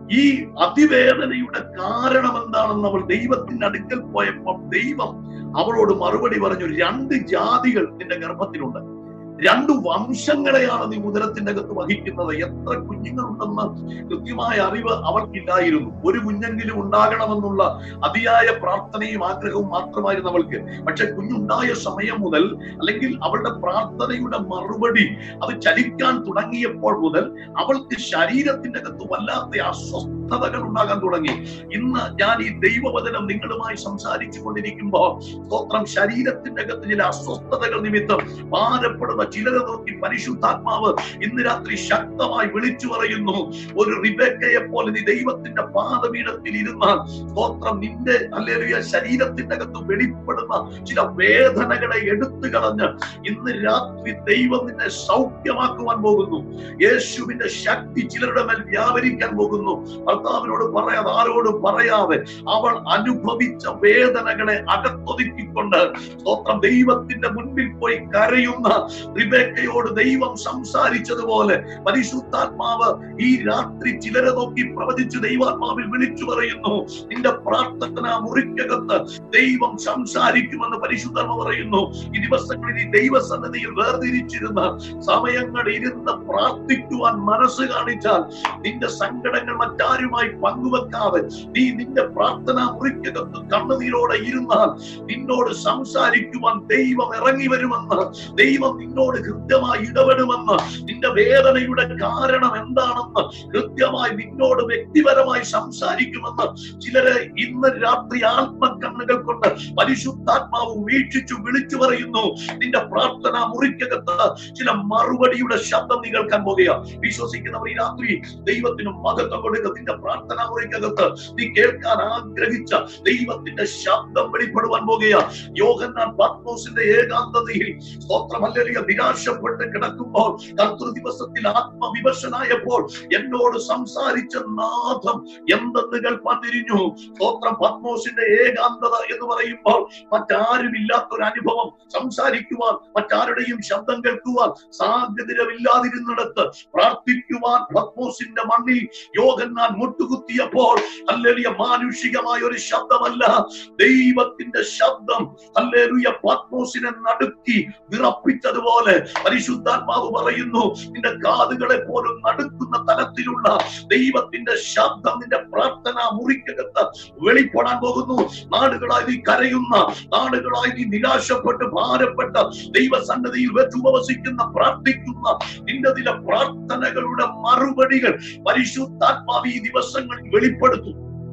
ഈ അതിവേദനയുടെ കാരണം എന്താണെന്ന് അവൾ ദൈവത്തിന്റെ അടുക്കൽ പോയപ്പോൾ ദൈവം അവളോട് മറുപടി പറഞ്ഞു രണ്ട് ജാതികൾ നിന്റെ ഗർഭത്തിലുണ്ട് രണ്ടു വംശങ്ങളെയാണ് നീ ഉദരത്തിന്റെ അകത്ത് വഹിക്കുന്നത് എത്ര കുഞ്ഞുങ്ങളുണ്ടെന്ന് കൃത്യമായ അറിവ് അവൾക്കില്ലായിരുന്നു ഒരു കുഞ്ഞെങ്കിലും ഉണ്ടാകണമെന്നുള്ള അതിയായ പ്രാർത്ഥനയും ആഗ്രഹവും മാത്രമായിരുന്നു അവൾക്ക് പക്ഷെ കുഞ്ഞുണ്ടായ സമയം മുതൽ അല്ലെങ്കിൽ അവളുടെ പ്രാർത്ഥനയുടെ മറുപടി അത് ചലിക്കാൻ തുടങ്ങിയപ്പോൾ മുതൽ അവൾക്ക് ശരീരത്തിന്റെ അകത്ത് വല്ലാത്ത അസ്വസ്ഥതകൾ ഉണ്ടാകാൻ തുടങ്ങി ഇന്ന് ഞാൻ ഈ ദൈവവചനം നിങ്ങളുമായി സംസാരിച്ചു കൊണ്ടിരിക്കുമ്പോൾ സ്തോത്രം ശരീരത്തിന്റെ അകത്ത് ചില അസ്വസ്ഥതകൾ നിമിത്തം ഭാരപ്പെടുന്ന ചിലരെ നോക്കി പരിശുദ്ധാത്മാവ് ഇന്ന് രാത്രി ശക്തമായി വിളിച്ചു പറയുന്നു ഒരു റിബേക്കയെ പോലെ നീ ദൈവത്തിന്റെ പാദപീഠത്തിൽ ഇരുന്നാൽ സ്തോത്രം നിന്റെ അല്ലെങ്കിൽ ശരീരത്തിന്റെ അകത്ത് വെളിപ്പെടുന്ന ചില വേദനകളെ എടുത്തു കളഞ്ഞ് ഇന്ന് രാത്രി ദൈവം നിന്നെ സൗഖ്യമാക്കുവാൻ പോകുന്നു യേശുവിന്റെ ശക്തി ചിലരുടെ മേൽ വ്യാപരിക്കാൻ പോകുന്നു ഭർത്താവിനോട് പറയാതെ ആരോടും പറയാതെ അവൾ അനുഭവിച്ച വേദനകളെ അകത്തൊതുക്കിക്കൊണ്ട് സ്തോത്രം ദൈവത്തിന്റെ മുൻപിൽ പോയി കരയുന്ന റിബേക്കയോട് ദൈവം സംസാരിച്ചതുപോലെ പരിശുദ്ധാത്മാവ് ഈ രാത്രി ചിലരെ നോക്കി പ്രവചിച്ച് ദൈവാത്മാവിൽ വിളിച്ചു പറയുന്നു നിന്റെ പ്രാർത്ഥന മുറിക്കകത്ത് ദൈവം സംസാരിക്കുമെന്ന് പരിശുദ്ധർമ്മ പറയുന്നു ഈ ദിവസങ്ങളിൽ ഈ ദൈവസന്നിധിയിൽ വേർതിരിച്ചിരുന്ന സമയങ്ങൾ ഇരുന്ന് പ്രാർത്ഥിക്കുവാൻ മനസ്സ് കാണിച്ചാൽ നിന്റെ സങ്കടങ്ങൾ മറ്റാരുമായി പങ്കുവെക്കാതെ നീ നിന്റെ പ്രാർത്ഥന മുറിക്കകത്ത് കണ്ണുനീരോടെ ഇരുന്നാൽ നിന്നോട് സംസാരിക്കുവാൻ ദൈവം ഇറങ്ങി വരുമെന്ന് ദൈവം നിന്നോട് കൃത്യമായി ഇടപെടുമെന്ന് നിന്റെ വേദനയുടെ കാരണം എന്താണെന്ന് കൃത്യമായി നിന്നോട് വ്യക്തിപരമായി സംസാരിക്കുമെന്ന് ചിലരെ ഇന്ന് രാത്രി ആത്മകണ്ണുകൾ കൊണ്ട് പരിശുദ്ധാത്മാവ് വീക്ഷിച്ചു വിളിച്ചു പറയുന്നു നിന്റെ പ്രാർത്ഥന മുറിക്കകത്ത് ചില മറുപടിയുടെ ശബ്ദം നീ കേൾക്കാൻ പോകുക വിശ്വസിക്കുന്നവർ ഈ രാത്രി ദൈവത്തിനും മഹത്വം കൊടുക്കുക നിന്റെ പ്രാർത്ഥന മുറിക്കകത്ത് നീ കേൾക്കാൻ ആഗ്രഹിച്ച ദൈവത്തിന്റെ ശബ്ദം വെളിപ്പെടുവാൻ പോകുക യോഹന്നാൻ പത്മോസിന്റെ ഏകാന്തതയിൽ സ്തോത്രമല്ലിയ നിരാശപ്പെട്ട് കിടക്കുമ്പോൾ കർത്തൃ ദിവസത്തിൽ ആത്മവിവശനായപ്പോൾ എന്നോട് സംസാരിച്ച നാഥം എന്തെന്ന് കേൾപ്പാൻ തിരിഞ്ഞു സ്തോത്രം പത്മോസിന്റെ ഏകാന്തത എന്ന് പറയുമ്പോൾ മറ്റാരുമില്ലാത്ത ഒരു അനുഭവം സംസാരിക്കുവാൻ മറ്റാരുടെയും ശബ്ദം കേൾക്കുവാൻ സാധ്യതയില്ലാതിരുന്നിടത്ത് പ്രാർത്ഥിക്കുവാൻ പത്മോസിന്റെ മണ്ണിൽ യോഗന്നാൻ മുട്ടുകുത്തിയപ്പോൾ അല്ലേലിയ മാനുഷികമായ ഒരു ശബ്ദമല്ല ദൈവത്തിന്റെ ശബ്ദം അല്ലേലുയ പത്മോസിനെ നടുക്കി വിറപ്പിച്ചതുപോലെ പരിശുദ്ധാത്മാവ് പറയുന്നു നിന്റെ കാതുകളെ പോലും നടുക്കുന്ന തലത്തിലുള്ള ദൈവത്തിന്റെ ശബ്ദം നിന്റെ പ്രാർത്ഥന മുറിക്കകത്ത് വെളിപ്പെടാൻ പോകുന്നു നാടുകളായി നീ കരയുന്ന നാടുകളായി നീ നിരാശപ്പെട്ട് ഭാരപ്പെട്ട ദൈവസന്നതിയിൽ വെച്ച് ഉപവസിക്കുന്ന പ്രാർത്ഥിക്കുന്ന നിന്റെ ചില പ്രാർത്ഥനകളുടെ മറുപടികൾ പരിശുദ്ധാത്മാവ് ഈ ദിവസങ്ങളിൽ വെളിപ്പെടുത്തും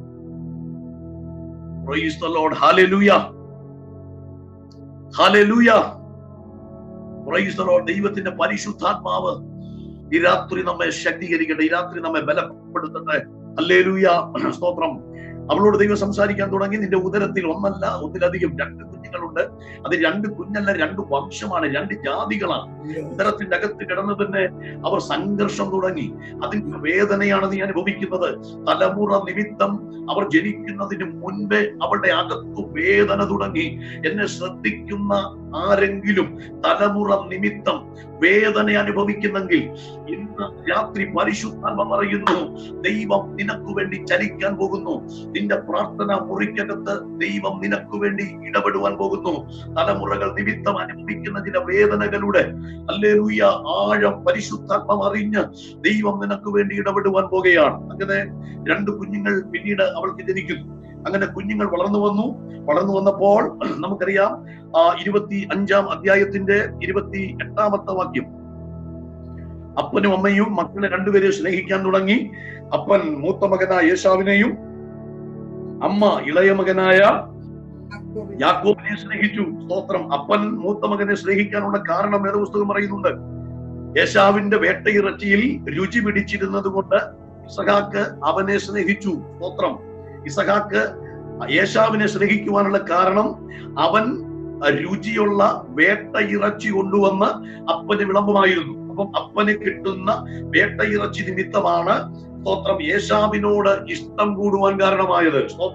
Praise the Lord. Hallelujah. Hallelujah. Praise the Lord. ദൈവത്തിന്റെ പരിശുദ്ധാത്മാവ് ഈ രാത്രി നമ്മെ ശക്തീകരിക്കട്ടെ ഈ രാത്രി നമ്മെ ബലപ്പെടുത്തട്ടെ അല്ലേലൂയ സ്തോത്രം അവളോട് ദൈവം സംസാരിക്കാൻ തുടങ്ങി നിന്റെ ഉദരത്തിൽ ഒന്നല്ല ഒന്നിലധികം രണ്ട് കുഞ്ഞുങ്ങളുണ്ട് അത് രണ്ട് കുഞ്ഞല്ല രണ്ട് വംശമാണ് രണ്ട് ജാതികളാണ് ഉദരത്തിന്റെ അകത്ത് കിടന്ന് തന്നെ അവർ സംഘർഷം തുടങ്ങി അതിന്റെ വേദനയാണ് നീ അനുഭവിക്കുന്നത് തലമുറ നിമിത്തം അവർ ജനിക്കുന്നതിന് മുൻപേ അവളുടെ അകത്തു വേദന തുടങ്ങി എന്നെ ശ്രദ്ധിക്കുന്ന ആരെങ്കിലും തലമുറ നിമിത്തം വേദന അനുഭവിക്കുന്നെങ്കിൽ ഇന്ന് രാത്രി പരിശുദ്ധാത്മ പറയുന്നു ദൈവം നിനക്ക് വേണ്ടി ചലിക്കാൻ പോകുന്നു നിന്റെ പ്രാർത്ഥന മുറിക്കകത്ത് ദൈവം നിനക്ക് വേണ്ടി ഇടപെടുവാൻ പോകുന്നു തലമുറകൾ നിമിത്തം അനുഭവിക്കുന്ന ചില വേദനകളുടെ അല്ലേലൂയ ആഴം പരിശുദ്ധാത്മം അറിഞ്ഞ് ദൈവം നിനക്ക് വേണ്ടി ഇടപെടുവാൻ പോകുകയാണ് അങ്ങനെ രണ്ട് കുഞ്ഞുങ്ങൾ പിന്നീട് അവൾക്ക് ജനിക്കുന്നു അങ്ങനെ കുഞ്ഞുങ്ങൾ വളർന്നു വന്നു വളർന്നു വന്നപ്പോൾ നമുക്കറിയാം ആ ഇരുപത്തി അഞ്ചാം അധ്യായത്തിന്റെ ഇരുപത്തി എട്ടാമത്തെ വാക്യം അപ്പനും അമ്മയും മക്കളെ രണ്ടുപേരെ സ്നേഹിക്കാൻ തുടങ്ങി അപ്പൻ മൂത്ത മകനായ യേശാവിനെയും അമ്മ ഇളയ മകനായ യാക്കോബിനെ സ്നേഹിച്ചു സ്തോത്രം അപ്പൻ മൂത്ത മകനെ സ്നേഹിക്കാനുള്ള കാരണം വേദപുസ്തകം പറയുന്നുണ്ട് യേശാവിന്റെ വേട്ടയിറച്ചിയിൽ രുചി പിടിച്ചിരുന്നത് കൊണ്ട് ഇസഹാക്ക് അവനെ സ്നേഹിച്ചു സ്തോത്രം ഇസഹാക്ക് യേശാവിനെ സ്നേഹിക്കുവാനുള്ള കാരണം അവൻ രുചിയുള്ള വേട്ട ഇറച്ചി കൊണ്ടുവന്ന് അപ്പന് വിളമ്പുമായിരുന്നു അപ്പം അപ്പന് കിട്ടുന്ന വേട്ട ഇറച്ചി നിമിത്തമാണ് സ്തോത്രം യേശാവിനോട് ഇഷ്ടം കൂടുവാൻ കാരണമായത് സ്തോത്രം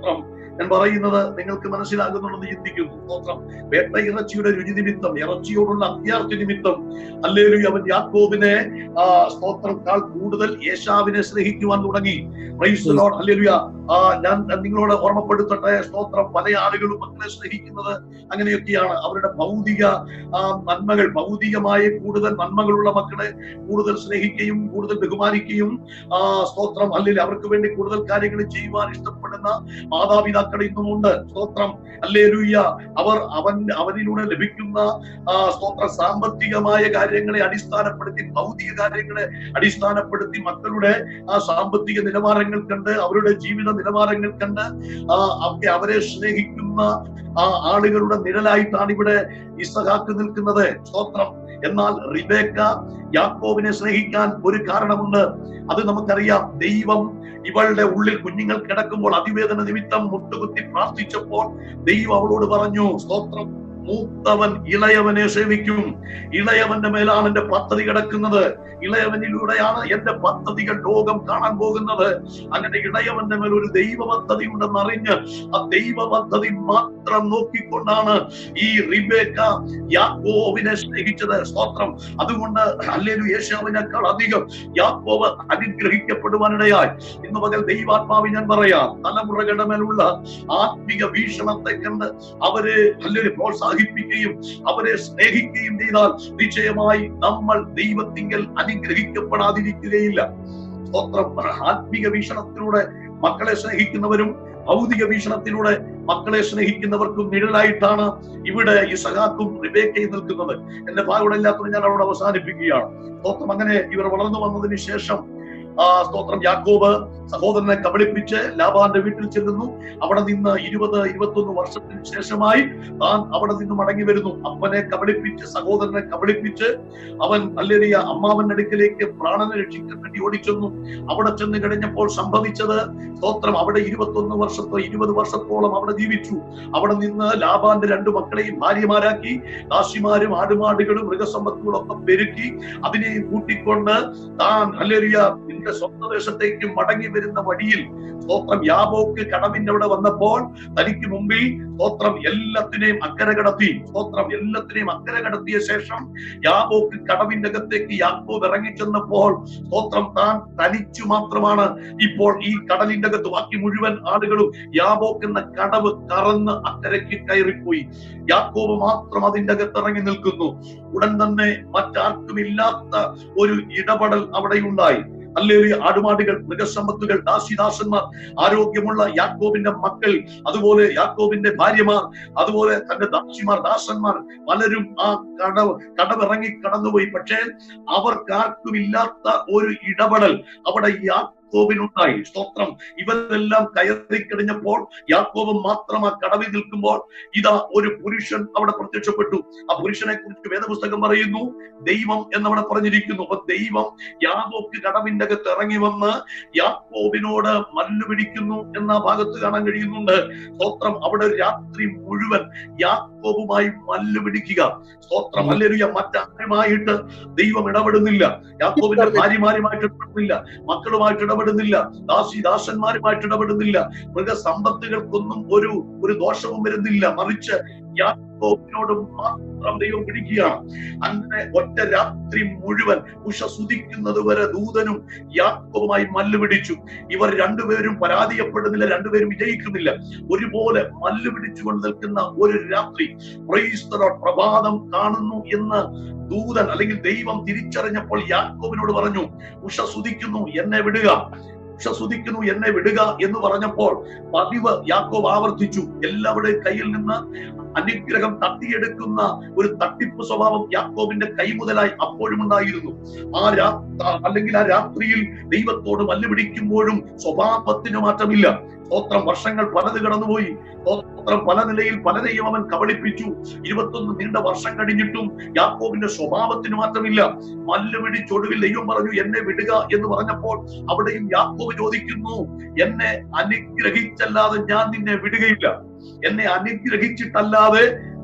ഞാൻ പറയുന്നത് നിങ്ങൾക്ക് മനസ്സിലാകുന്നുണ്ടെന്ന് ചിന്തിക്കുന്നു സ്തോത്രം വേട്ട ഇറച്ചിയുടെ രുചി നിമിത്തം ഇറച്ചിയോടുള്ള അത്യാർത്ഥി നിമിത്തം അല്ലേലും അവൻ യാക്കോബിനെ ആ സ്തോത്രക്കാൾ കൂടുതൽ യേശാവിനെ സ്നേഹിക്കുവാൻ തുടങ്ങി Praise the Lord. Hallelujah. ആ ഞാൻ നിങ്ങളോട് ഓർമ്മപ്പെടുത്തട്ടെ സ്തോത്രം പല ആളുകളും മക്കളെ സ്നേഹിക്കുന്നത് അങ്ങനെയൊക്കെയാണ് അവരുടെ ഭൗതിക ആ, നന്മകൾ ഭൗതികമായ കൂടുതൽ നന്മകളുള്ള മക്കളെ കൂടുതൽ സ്നേഹിക്കുകയും കൂടുതൽ ബഹുമാനിക്കുകയും ആ സ്തോത്രം അല്ലെങ്കിൽ അവർക്ക് വേണ്ടി കൂടുതൽ കാര്യങ്ങൾ ചെയ്യുവാൻ ഇഷ്ടപ്പെടുന്ന മാതാപിതാക്കൾ ഇന്നുമുണ്ട് സ്തോത്രം അല്ലേ അവർ അവൻ അവനിലൂടെ ലഭിക്കുന്ന ആ സ്തോത്ര സാമ്പത്തികമായ കാര്യങ്ങളെ അടിസ്ഥാനപ്പെടുത്തി ഭൗതിക കാര്യങ്ങളെ അടിസ്ഥാനപ്പെടുത്തി മക്കളുടെ ആ സാമ്പത്തിക നിലവാരങ്ങൾ കണ്ട് അവരുടെ ജീവിത നിലവാരങ്ങൾ കണ്ട് ആ ഒക്കെ അവരെ സ്നേഹിക്കുന്ന ആ ആളുകളുടെ നിഴലായിട്ടാണ് ഇവിടെ ഇസഹാക്ക് നിൽക്കുന്നത് സ്തോത്രം എന്നാൽ റിബേക്ക യാക്കോബിനെ സ്നേഹിക്കാൻ ഒരു കാരണമുണ്ട് അത് നമുക്കറിയാം ദൈവം ഇവളുടെ ഉള്ളിൽ കുഞ്ഞുങ്ങൾ കിടക്കുമ്പോൾ അതിവേദന നിമിത്തം മുട്ടുകുത്തി പ്രാർത്ഥിച്ചപ്പോൾ ദൈവം അവളോട് പറഞ്ഞു സ്തോത്രം മൂത്തവൻ ഇളയവനെ സേവിക്കും ഇളയവന്റെ മേലാണ് എന്റെ പദ്ധതി കിടക്കുന്നത് ഇളയവനിലൂടെയാണ് എന്റെ പദ്ധതികൾ ലോകം കാണാൻ പോകുന്നത് അങ്ങനെ ഇളയവന്റെ മേൽ ഒരു ദൈവ പദ്ധതി ഉണ്ടെന്ന് അറിഞ്ഞ് ആ ദൈവ പദ്ധതി മാത്രം നോക്കിക്കൊണ്ടാണ് ഈ റിബേക്ക യാക്കോവിനെ സ്നേഹിച്ചത് സ്തോത്രം അതുകൊണ്ട് അല്ലേലും യേശാവിനേക്കാൾ അധികം യാക്കോവ് അനുഗ്രഹിക്കപ്പെടുവാനിടയായി ഇന്ന് പകൽ ദൈവാത്മാവ് ഞാൻ പറയാം തലമുറകളുടെ മേലുള്ള ആത്മിക വീക്ഷണത്തെ കണ്ട് അവരെ അല്ലെങ്കിൽ പ്രോത്സാഹിപ്പിക്കുകയും അവരെ സ്നേഹിക്കുകയും ചെയ്താൽ നിശ്ചയമായി നമ്മൾ ദൈവത്തിങ്കൽ അനുഗ്രഹിക്കപ്പെടാതിരിക്കുകയില്ല സ്തോത്രം ആത്മിക വീക്ഷണത്തിലൂടെ മക്കളെ സ്നേഹിക്കുന്നവരും ഭൗതിക വീക്ഷണത്തിലൂടെ മക്കളെ സ്നേഹിക്കുന്നവർക്കും നിഴലായിട്ടാണ് ഇവിടെ ഇസഹാക്കും റിബേക്കയും നിൽക്കുന്നത് എന്റെ ഭാഗമില്ലാത്തത് ഞാൻ അവിടെ അവസാനിപ്പിക്കുകയാണ് സ്തോത്രം അങ്ങനെ ഇവർ വളർന്നു വന്നതിന് ശേഷം ആ സ്തോത്രം യാക്കോബ് സഹോദരനെ കബളിപ്പിച്ച് ലാബാന്റെ വീട്ടിൽ ചെല്ലുന്നു അവിടെ നിന്ന് ഇരുപത് ഇരുപത്തൊന്ന് വർഷത്തിന് ശേഷമായി താൻ അവിടെ നിന്ന് മടങ്ങി വരുന്നു അപ്പനെ കബളിപ്പിച്ച് സഹോദരനെ കബളിപ്പിച്ച് അവൻ അല്ലേറിയ അമ്മാവന്റെ അടുക്കിലേക്ക് പ്രാണനെ രക്ഷിക്കാൻ വേണ്ടി ഓടിച്ചെന്നു അവിടെ ചെന്ന് കഴിഞ്ഞപ്പോൾ സംഭവിച്ചത് സ്തോത്രം അവിടെ ഇരുപത്തൊന്ന് വർഷത്തോ ഇരുപത് വർഷത്തോളം അവിടെ ജീവിച്ചു അവിടെ നിന്ന് ലാബാന്റെ രണ്ടു മക്കളെയും ഭാര്യമാരാക്കി ദാസിമാരും ആടുമാടുകളും മൃഗസമ്പത്തുകളും ഒക്കെ പെരുക്കി അതിനെയും കൂട്ടിക്കൊണ്ട് താൻ അല്ലേറിയ നിന്റെ സ്വന്തം ദേശത്തേക്ക് മടങ്ങി വരുന്ന വഴിയിൽ സ്തോത്രം യാബോക്ക് കടവിന്റെ അവിടെ വന്നപ്പോൾ തനിക്ക് മുമ്പിൽ സ്തോത്രം എല്ലാത്തിനെയും അക്കരെ കടത്തി സ്തോത്രം എല്ലാത്തിനെയും അക്കരെ കടത്തിയ ശേഷം യാബോക്ക് കടവിന്റെ അകത്തേക്ക് യാക്കോബ് ഇറങ്ങിച്ചെന്നപ്പോൾ സ്തോത്രം താൻ തനിച്ചു മാത്രമാണ് ഇപ്പോൾ ഈ കടലിന്റെ അകത്ത് ബാക്കി മുഴുവൻ ആളുകളും യാബോക്ക് എന്ന കടവ് കറന്ന് അക്കരയ്ക്ക് കയറിപ്പോയി യാക്കോബ് മാത്രം അതിന്റെ അകത്ത് ഇറങ്ങി നിൽക്കുന്നു ഉടൻ തന്നെ മറ്റാർക്കും ഇല്ലാത്ത ഒരു ഇടപെടൽ അവിടെ ഉണ്ടായി അല്ലെങ്കിൽ ആടുമാടുകൾ മൃഗസമ്പത്തുകൾ ദാസിദാസന്മാർ ആരോഗ്യമുള്ള യാക്കോബിന്റെ മക്കൾ അതുപോലെ യാക്കോബിന്റെ ഭാര്യമാർ അതുപോലെ തന്റെ ദാസിമാർ ദാസന്മാർ പലരും ആ കടവ് കടവിറങ്ങി കടന്നുപോയി പക്ഷേ അവർക്കാർക്കും ഇല്ലാത്ത ഒരു ഇടപെടൽ അവിടെ യാക്കോബിനുണ്ടായി സ്തോത്രം ഇവരെല്ലാം കയറി കഴിഞ്ഞപ്പോൾ യാക്കോബ് മാത്രം ആ കടവിൽ നിൽക്കുമ്പോൾ ഇതാ ഒരു പുരുഷൻ അവിടെ പ്രത്യക്ഷപ്പെട്ടു ആ പുരുഷനെ കുറിച്ച് വേദപുസ്തകം പറയുന്നു ദൈവം എന്നവിടെ പറഞ്ഞിരിക്കുന്നു അപ്പൊ ദൈവം യാക്കോബ് കടവിന്റെ അകത്ത് ഇറങ്ങി വന്ന് യാക്കോബിനോട് മല്ലു പിടിക്കുന്നു എന്ന ഭാഗത്ത് കാണാൻ കഴിയുന്നുണ്ട് സ്തോത്രം അവിടെ രാത്രി മുഴുവൻ യാക്കോബുമായി മല്ലു പിടിക്കുക സ്തോത്രം അല്ലെങ്കിൽ മറ്റാരുമായിട്ട് ദൈവം ഇടപെടുന്നില്ല യാക്കോബിന്റെ ഭാര്യമാരുമായിട്ട് ഇടപെടുന്നില്ല മക്കളുമായിട്ട് ഇടപെടുന്നില്ല ദാസി ദാസന്മാരുമായിട്ട് ഇടപെടുന്നില്ല മൃഗസമ്പത്തുകൾക്കൊന്നും ഒരു ഒരു ദോഷവും വരുന്നില്ല മറിച്ച് യാക്കോബിനോട് മാത്രം ദൈവം പിടിക്കുകയാണ് അങ്ങനെ ഒറ്റ രാത്രി മുഴുവൻ ഉഷ സുതിക്കുന്നത് വരെ ദൂതനും യാക്കോബുമായി മല്ല് പിടിച്ചു ഇവർ രണ്ടുപേരും പരാജയപ്പെടുന്നില്ല രണ്ടുപേരും വിജയിക്കുന്നില്ല ഒരുപോലെ മല്ല് പിടിച്ചുകൊണ്ട് നിൽക്കുന്ന ഒരു രാത്രി Praise the Lord. പ്രഭാതം കാണുന്നു എന്ന് ദൂതൻ അല്ലെങ്കിൽ ദൈവം തിരിച്ചറിഞ്ഞപ്പോൾ യാക്കോബിനോട് പറഞ്ഞു ഉഷ സുതിക്കുന്നു എന്നെ വിടുക ഉഷ സുതിക്കുന്നു എന്നെ വിടുക എന്ന് പറഞ്ഞപ്പോൾ പതിവ് യാക്കോബ് ആവർത്തിച്ചു എല്ലാവരുടെയും കയ്യിൽ നിന്ന് അനുഗ്രഹം തട്ടിയെടുക്കുന്ന ഒരു തട്ടിപ്പ് സ്വഭാവം യാക്കോബിന്റെ കൈമുതലായി അപ്പോഴും ഉണ്ടായിരുന്നു ആ രാ അല്ലെങ്കിൽ ആ രാത്രിയിൽ ദൈവത്തോട് മല്ലുപിടിക്കുമ്പോഴും സ്വഭാവത്തിന് മാറ്റമില്ല സ്തോത്രം വർഷങ്ങൾ പലത് കടന്നുപോയി സ്തോത്രം പല നിലയിൽ പലരെയും അവൻ കബളിപ്പിച്ചു ഇരുപത്തൊന്ന് നീണ്ട വർഷം കഴിഞ്ഞിട്ടും യാക്കോബിന്റെ സ്വഭാവത്തിന് മാറ്റമില്ല മല്ലുപിടിച്ചൊടുവിൽ ദൈവം പറഞ്ഞു എന്നെ വിടുക എന്ന് പറഞ്ഞപ്പോൾ അവിടെയും യാക്കോബ് ചോദിക്കുന്നു എന്നെ അനുഗ്രഹിച്ചല്ലാതെ ഞാൻ നിന്നെ വിടുകയില്ല എന്നെ അനുഗ്രഹിച്ചിട്ടല്ലാതെ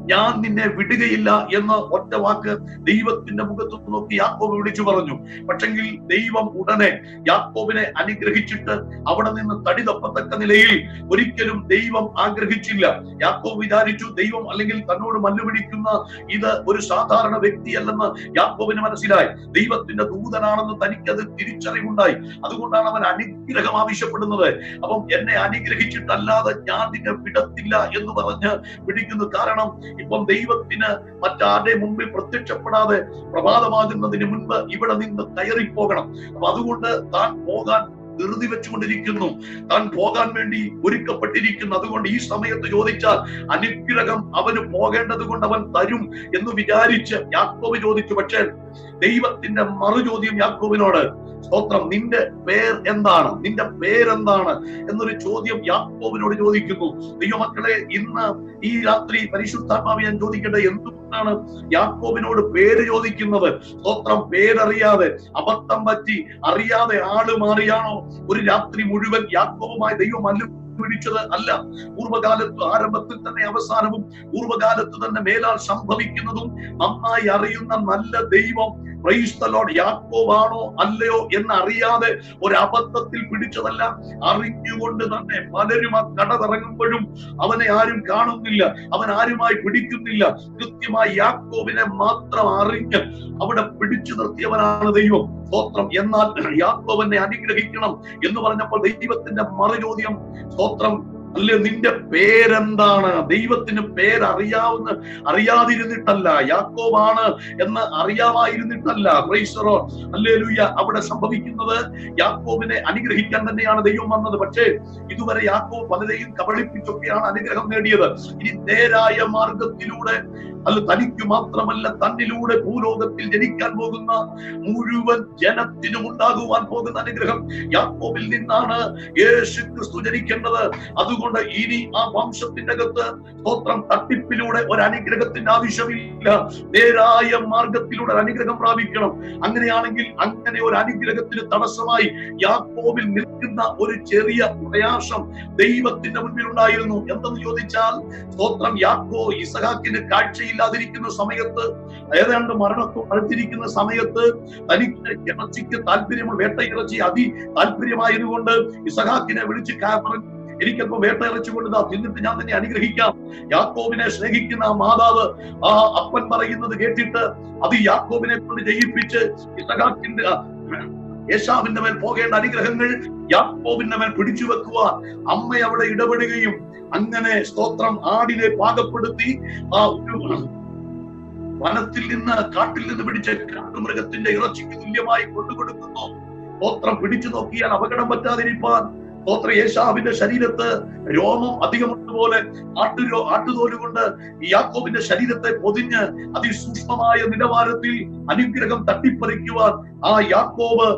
ഞാൻ നിന്നെ വിടുകയില്ല എന്ന് ഒറ്റ വാക്ക് ദൈവത്തിന്റെ മുഖത്ത് നോക്കി യാക്കോബ് വിളിച്ചു പറഞ്ഞു പക്ഷെങ്കിൽ ദൈവം ഉടനെ യാക്കോബിനെ അനുഗ്രഹിച്ചിട്ട് അവിടെ നിന്ന് തടി തപ്പത്തക്ക നിലയിൽ ഒരിക്കലും ദൈവം ആഗ്രഹിച്ചില്ല യാക്കോബ് വിചാരിച്ചു ദൈവം അല്ലെങ്കിൽ തന്നോട് മല്ലുപിടിക്കുന്ന ഇത് ഒരു സാധാരണ വ്യക്തിയല്ലെന്ന് യാക്കോബിന് മനസ്സിലായി ദൈവത്തിന്റെ ദൂതനാണെന്ന് തനിക്കത് തിരിച്ചറിവുണ്ടായി അതുകൊണ്ടാണ് അവൻ അനുഗ്രഹം ആവശ്യപ്പെടുന്നത് അപ്പം എന്നെ അനുഗ്രഹിച്ചിട്ടല്ലാതെ ഞാൻ നിന്നെ വിടത്തില്ല എന്ന് പറഞ്ഞ് പിടിക്കുന്നു കാരണം ഇപ്പം ദൈവത്തിന് മറ്റാരുടെ മുമ്പിൽ പ്രത്യക്ഷപ്പെടാതെ പ്രഭാതമാകുന്നതിന് മുൻപ് ഇവിടെ നിന്ന് കയറിപ്പോകണം അപ്പൊ അതുകൊണ്ട് താൻ പോകാൻ ധൃതി വെച്ചുകൊണ്ടിരിക്കുന്നു താൻ പോകാൻ വേണ്ടി ഒരുക്കപ്പെട്ടിരിക്കുന്നു അതുകൊണ്ട് ഈ സമയത്ത് ചോദിച്ചാൽ അനുഗ്രഹം അവന് പോകേണ്ടത് കൊണ്ട് അവൻ തരും എന്ന് വിചാരിച്ച് യാക്കോബ് ചോദിച്ചു പക്ഷേ ദൈവത്തിന്റെ മറുചോദ്യം യാക്കോബിനോട് സ്തോത്രം നിന്റെ പേർ എന്താണ് നിന്റെ പേരെന്താണ് എന്നൊരു ചോദ്യം യാക്കോബിനോട് ചോദിക്കുന്നു ദൈവമക്കളെ ഇന്ന് ഈ രാത്രി പരിശുദ്ധാത്മാവ് ഞാൻ ചോദിക്കട്ടെ എന്തുകൊണ്ടാണ് യാക്കോബിനോട് പേര് ചോദിക്കുന്നത് സ്തോത്രം പേരറിയാതെ അബദ്ധം പറ്റി അറിയാതെ ആള് മാറിയാണോ ഒരു രാത്രി മുഴുവൻ യാക്കോബുമായി ദൈവം അല്ലു പിടിച്ചത് അല്ല പൂർവ്വകാലത്ത് ആരംഭത്തിൽ തന്നെ അവസാനവും പൂർവ്വകാലത്ത് തന്നെ മേലാൽ സംഭവിക്കുന്നതും നന്നായി അറിയുന്ന നല്ല ദൈവം ക്രൈസ്തലോട് യാക്കോവാണോ അല്ലയോ എന്ന് അറിയാതെ ഒരു അബദ്ധത്തിൽ പിടിച്ചതല്ല അറിഞ്ഞുകൊണ്ട് തന്നെ പലരും ആ കടതിറങ്ങുമ്പോഴും അവനെ ആരും കാണുന്നില്ല അവൻ ആരുമായി പിടിക്കുന്നില്ല കൃത്യമായി യാക്കോബിനെ മാത്രം അറിഞ്ഞ് അവിടെ പിടിച്ചു നിർത്തിയവനാണ് ദൈവം സ്തോത്രം എന്നാൽ യാക്കോബനെ അനുഗ്രഹിക്കണം എന്ന് പറഞ്ഞപ്പോൾ ദൈവത്തിന്റെ മറുചോദ്യം സ്തോത്രം അല്ലേ നിന്റെ പേരെന്താണ് ദൈവത്തിന് പേരറിയാവുന്ന അറിയാതിരുന്നിട്ടല്ല യാക്കോബാണ് എന്ന് അറിയാമായിരുന്നിട്ടല്ല ക്രൈസ്തറോ അല്ലേ അവിടെ സംഭവിക്കുന്നത് യാക്കോബിനെ അനുഗ്രഹിക്കാൻ തന്നെയാണ് ദൈവം വന്നത് പക്ഷേ ഇതുവരെ യാക്കോബ് പലരെയും കബളിപ്പിച്ചൊക്കെയാണ് അനുഗ്രഹം നേടിയത് ഇനി നേരായ മാർഗത്തിലൂടെ അല്ല തനിക്ക് മാത്രമല്ല തന്നിലൂടെ ഭൂലോകത്തിൽ ജനിക്കാൻ പോകുന്ന മുഴുവൻ ജനത്തിനും ഉണ്ടാകുവാൻ പോകുന്ന അനുഗ്രഹം യാക്കോബിൽ നിന്നാണ് യേശു ക്രിസ്തു ജനിക്കേണ്ടത് അതുകൊണ്ട് ഇനി ആ വംശത്തിന്റെ അകത്ത് സ്തോത്രം തട്ടിപ്പിലൂടെ ഒരു അനുഗ്രഹത്തിന്റെ ആവശ്യമില്ല നേരായ മാർഗത്തിലൂടെ ഒരു അനുഗ്രഹം പ്രാപിക്കണം അങ്ങനെയാണെങ്കിൽ അങ്ങനെ ഒരു അനുഗ്രഹത്തിന് തടസ്സമായി യാക്കോബിൽ നിൽക്കുന്ന ഒരു ചെറിയ പ്രയാസം ദൈവത്തിന്റെ മുൻപിൽ ഉണ്ടായിരുന്നു എന്തെന്ന് ചോദിച്ചാൽ സ്തോത്രം യാക്കോ ഇസഹാക്കിന് കാഴ്ചയില്ലാതിരിക്കുന്ന സമയത്ത് ഏതാണ്ട് മരണത്തും അടുത്തിരിക്കുന്ന സമയത്ത് തനിക്ക് ഇറച്ചിക്ക് താല്പര്യമുള്ള വേട്ട ഇറച്ചി അതി താല്പര്യമായതുകൊണ്ട് ഇസഹാക്കിനെ വിളിച്ച് കാ- പറഞ്ഞു എനിക്കപ്പോ വേട്ട ഇറച്ചി കൊണ്ട് ദാ തിന്നിട്ട് ഞാൻ തന്നെ അനുഗ്രഹിക്കാം യാക്കോബിനെ സ്നേഹിക്കുന്ന ആ മാതാവ് ആ അപ്പൻ പറയുന്നത് കേട്ടിട്ട് അത് യാക്കോബിനെ കൊണ്ട് ജയിപ്പിച്ച് ഇസഹാക്കിന്റെ ആ, യേശാവിന്റെ മേൽ പോകേണ്ട അനുഗ്രഹങ്ങൾ യാക്കോബിന്റെ മേൽ പിടിച്ചു വെക്കുവാൻ അമ്മ അവിടെ ഇടപെടുകയും അങ്ങനെ സ്തോത്രം ആടിനെ പാകപ്പെടുത്തി ആ ഒരു വനത്തിൽ നിന്ന് കാട്ടിൽ നിന്ന് പിടിച്ച കാട്ടുമൃഗത്തിന്റെ ഇറച്ചിക്ക് തുല്യമായി കൊണ്ടുകൊടുക്കുന്നു സ്തോത്രം പിടിച്ചു നോക്കിയാൽ അപകടം പറ്റാതിരിക്കാൻ സ്തോത്ര യേശാവിന്റെ ശരീരത്ത് രോമം അധികമുള്ളതുപോലെ ആട്ടുരോ ആട്ടുതോല് കൊണ്ട് ഈ യാക്കോബിന്റെ ശരീരത്തെ പൊതിഞ്ഞ് അതിസൂക്ഷ്മമായ നിലവാരത്തിൽ അനുഗ്രഹം തട്ടിപ്പറിക്കുവാൻ ആ യാക്കോബ്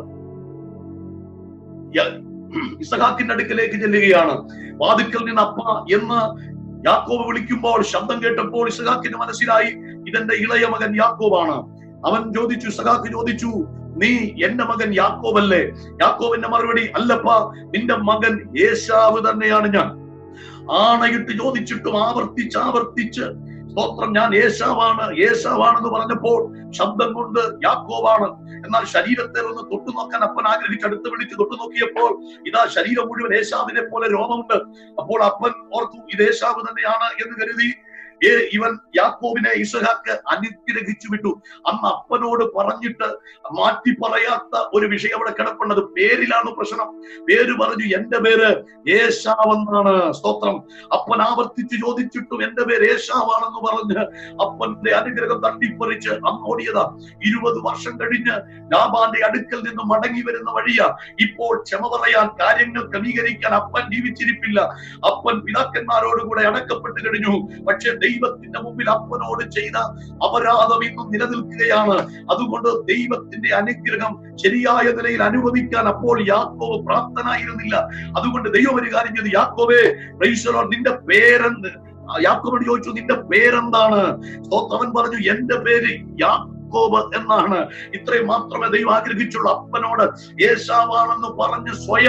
യ- ഇസഹാക്കിന്റെ അടുക്കലേക്ക് ചെല്ലുകയാണ് വാതിക്കൽ നിന്ന് അപ്പ എന്ന് യാക്കോബ് വിളിക്കുമ്പോൾ ശബ്ദം കേട്ടപ്പോൾ ഇസഹാക്കിന് മനസ്സിലായി ഇതെന്റെ ഇളയ മകൻ യാക്കോബാണ് അവൻ ചോദിച്ചു ഇസഹാക്ക് ചോദിച്ചു നീ എന്റെ മകൻ യാക്കോബല്ലേ യാക്കോബിന്റെ മറുപടി അല്ലപ്പ നിന്റെ മകൻ യേശാവ് തന്നെയാണ് ഞാൻ ആണയിട്ട് ചോദിച്ചിട്ടും ആവർത്തിച്ച് ആവർത്തിച്ച് സ്തോത്രം ഞാൻ യേശാവാണ് യേശാവാണെന്ന് പറഞ്ഞപ്പോൾ ശബ്ദം കൊണ്ട് യാക്കോബാണ് എന്നാൽ ശരീരത്തെ ഒന്ന് തൊട്ടു നോക്കാൻ അപ്പൻ ആഗ്രഹിച്ച് അടുത്ത് വിളിച്ച് തൊട്ടു നോക്കിയപ്പോൾ ഇതാ ശരീരം മുഴുവൻ യേശാവിനെ പോലെ രോമമുണ്ട് അപ്പോൾ അപ്പൻ ഓർത്തു ഇത് യേശാവ് തന്നെയാണ് എന്ന് കരുതി ഏ ഇവൻ യാക്കോബിനെ ഇസഹാക്ക് അനുഗ്രഹിച്ചു വിട്ടു അന്ന് അപ്പനോട് പറഞ്ഞിട്ട് മാറ്റി പറയാത്ത ഒരു വിഷയം അവിടെ കിടപ്പുള്ളത് പേരിലാണ് പ്രശ്നം പേര് പറഞ്ഞു എന്റെ പേര് യേശാവെന്നാണ് സ്തോത്രം അപ്പൻ ആവർത്തിച്ച് ചോദിച്ചിട്ടും എന്റെ പേര് യേശാവാണെന്ന് പറഞ്ഞ് അപ്പന്റെ അനുഗ്രഹം തട്ടിപ്പറിച്ച് അന്ന് ഓടിയതാ ഇരുപത് വർഷം കഴിഞ്ഞ് ലാബാന്റെ അടുക്കൽ നിന്ന് മടങ്ങി വരുന്ന വഴിയാ ഇപ്പോൾ ക്ഷമ പറയാൻ കാര്യങ്ങൾ ക്രമീകരിക്കാൻ അപ്പൻ ജീവിച്ചിരിപ്പില്ല അപ്പൻ പിതാക്കന്മാരോട് കൂടെ അടക്കപ്പെട്ട് കഴിഞ്ഞു പക്ഷെ ദൈവത്തിന്റെ മുമ്പിൽ അപ്പനോട് ചെയ്ത അപരാധം ഇന്നും നിലനിൽക്കുകയാണ് അതുകൊണ്ട് ദൈവത്തിന്റെ അനുഗ്രഹം ശരിയായ നിലയിൽ അനുഭവിക്കാൻ അപ്പോൾ യാക്കോബ് പ്രാപ്തനായിരുന്നില്ല അതുകൊണ്ട് ദൈവം ഒരു കാര്യം ചെയ്തു യാക്കോബേ praise the Lord, നിന്റെ പേരെന്ത് ആ യാക്കോബോട് ചോദിച്ചു നിന്റെ പേരെന്താണ് സ്തോത്രം അവൻ പറഞ്ഞു എന്റെ പേര് യാക്കോബ് എന്നാണ് ഇത്രയും മാത്രമേ ദൈവം ആഗ്രഹിച്ചുള്ളൂ അപ്പനോട് യേശാവാണെന്ന് പറഞ്ഞ് സ്വയം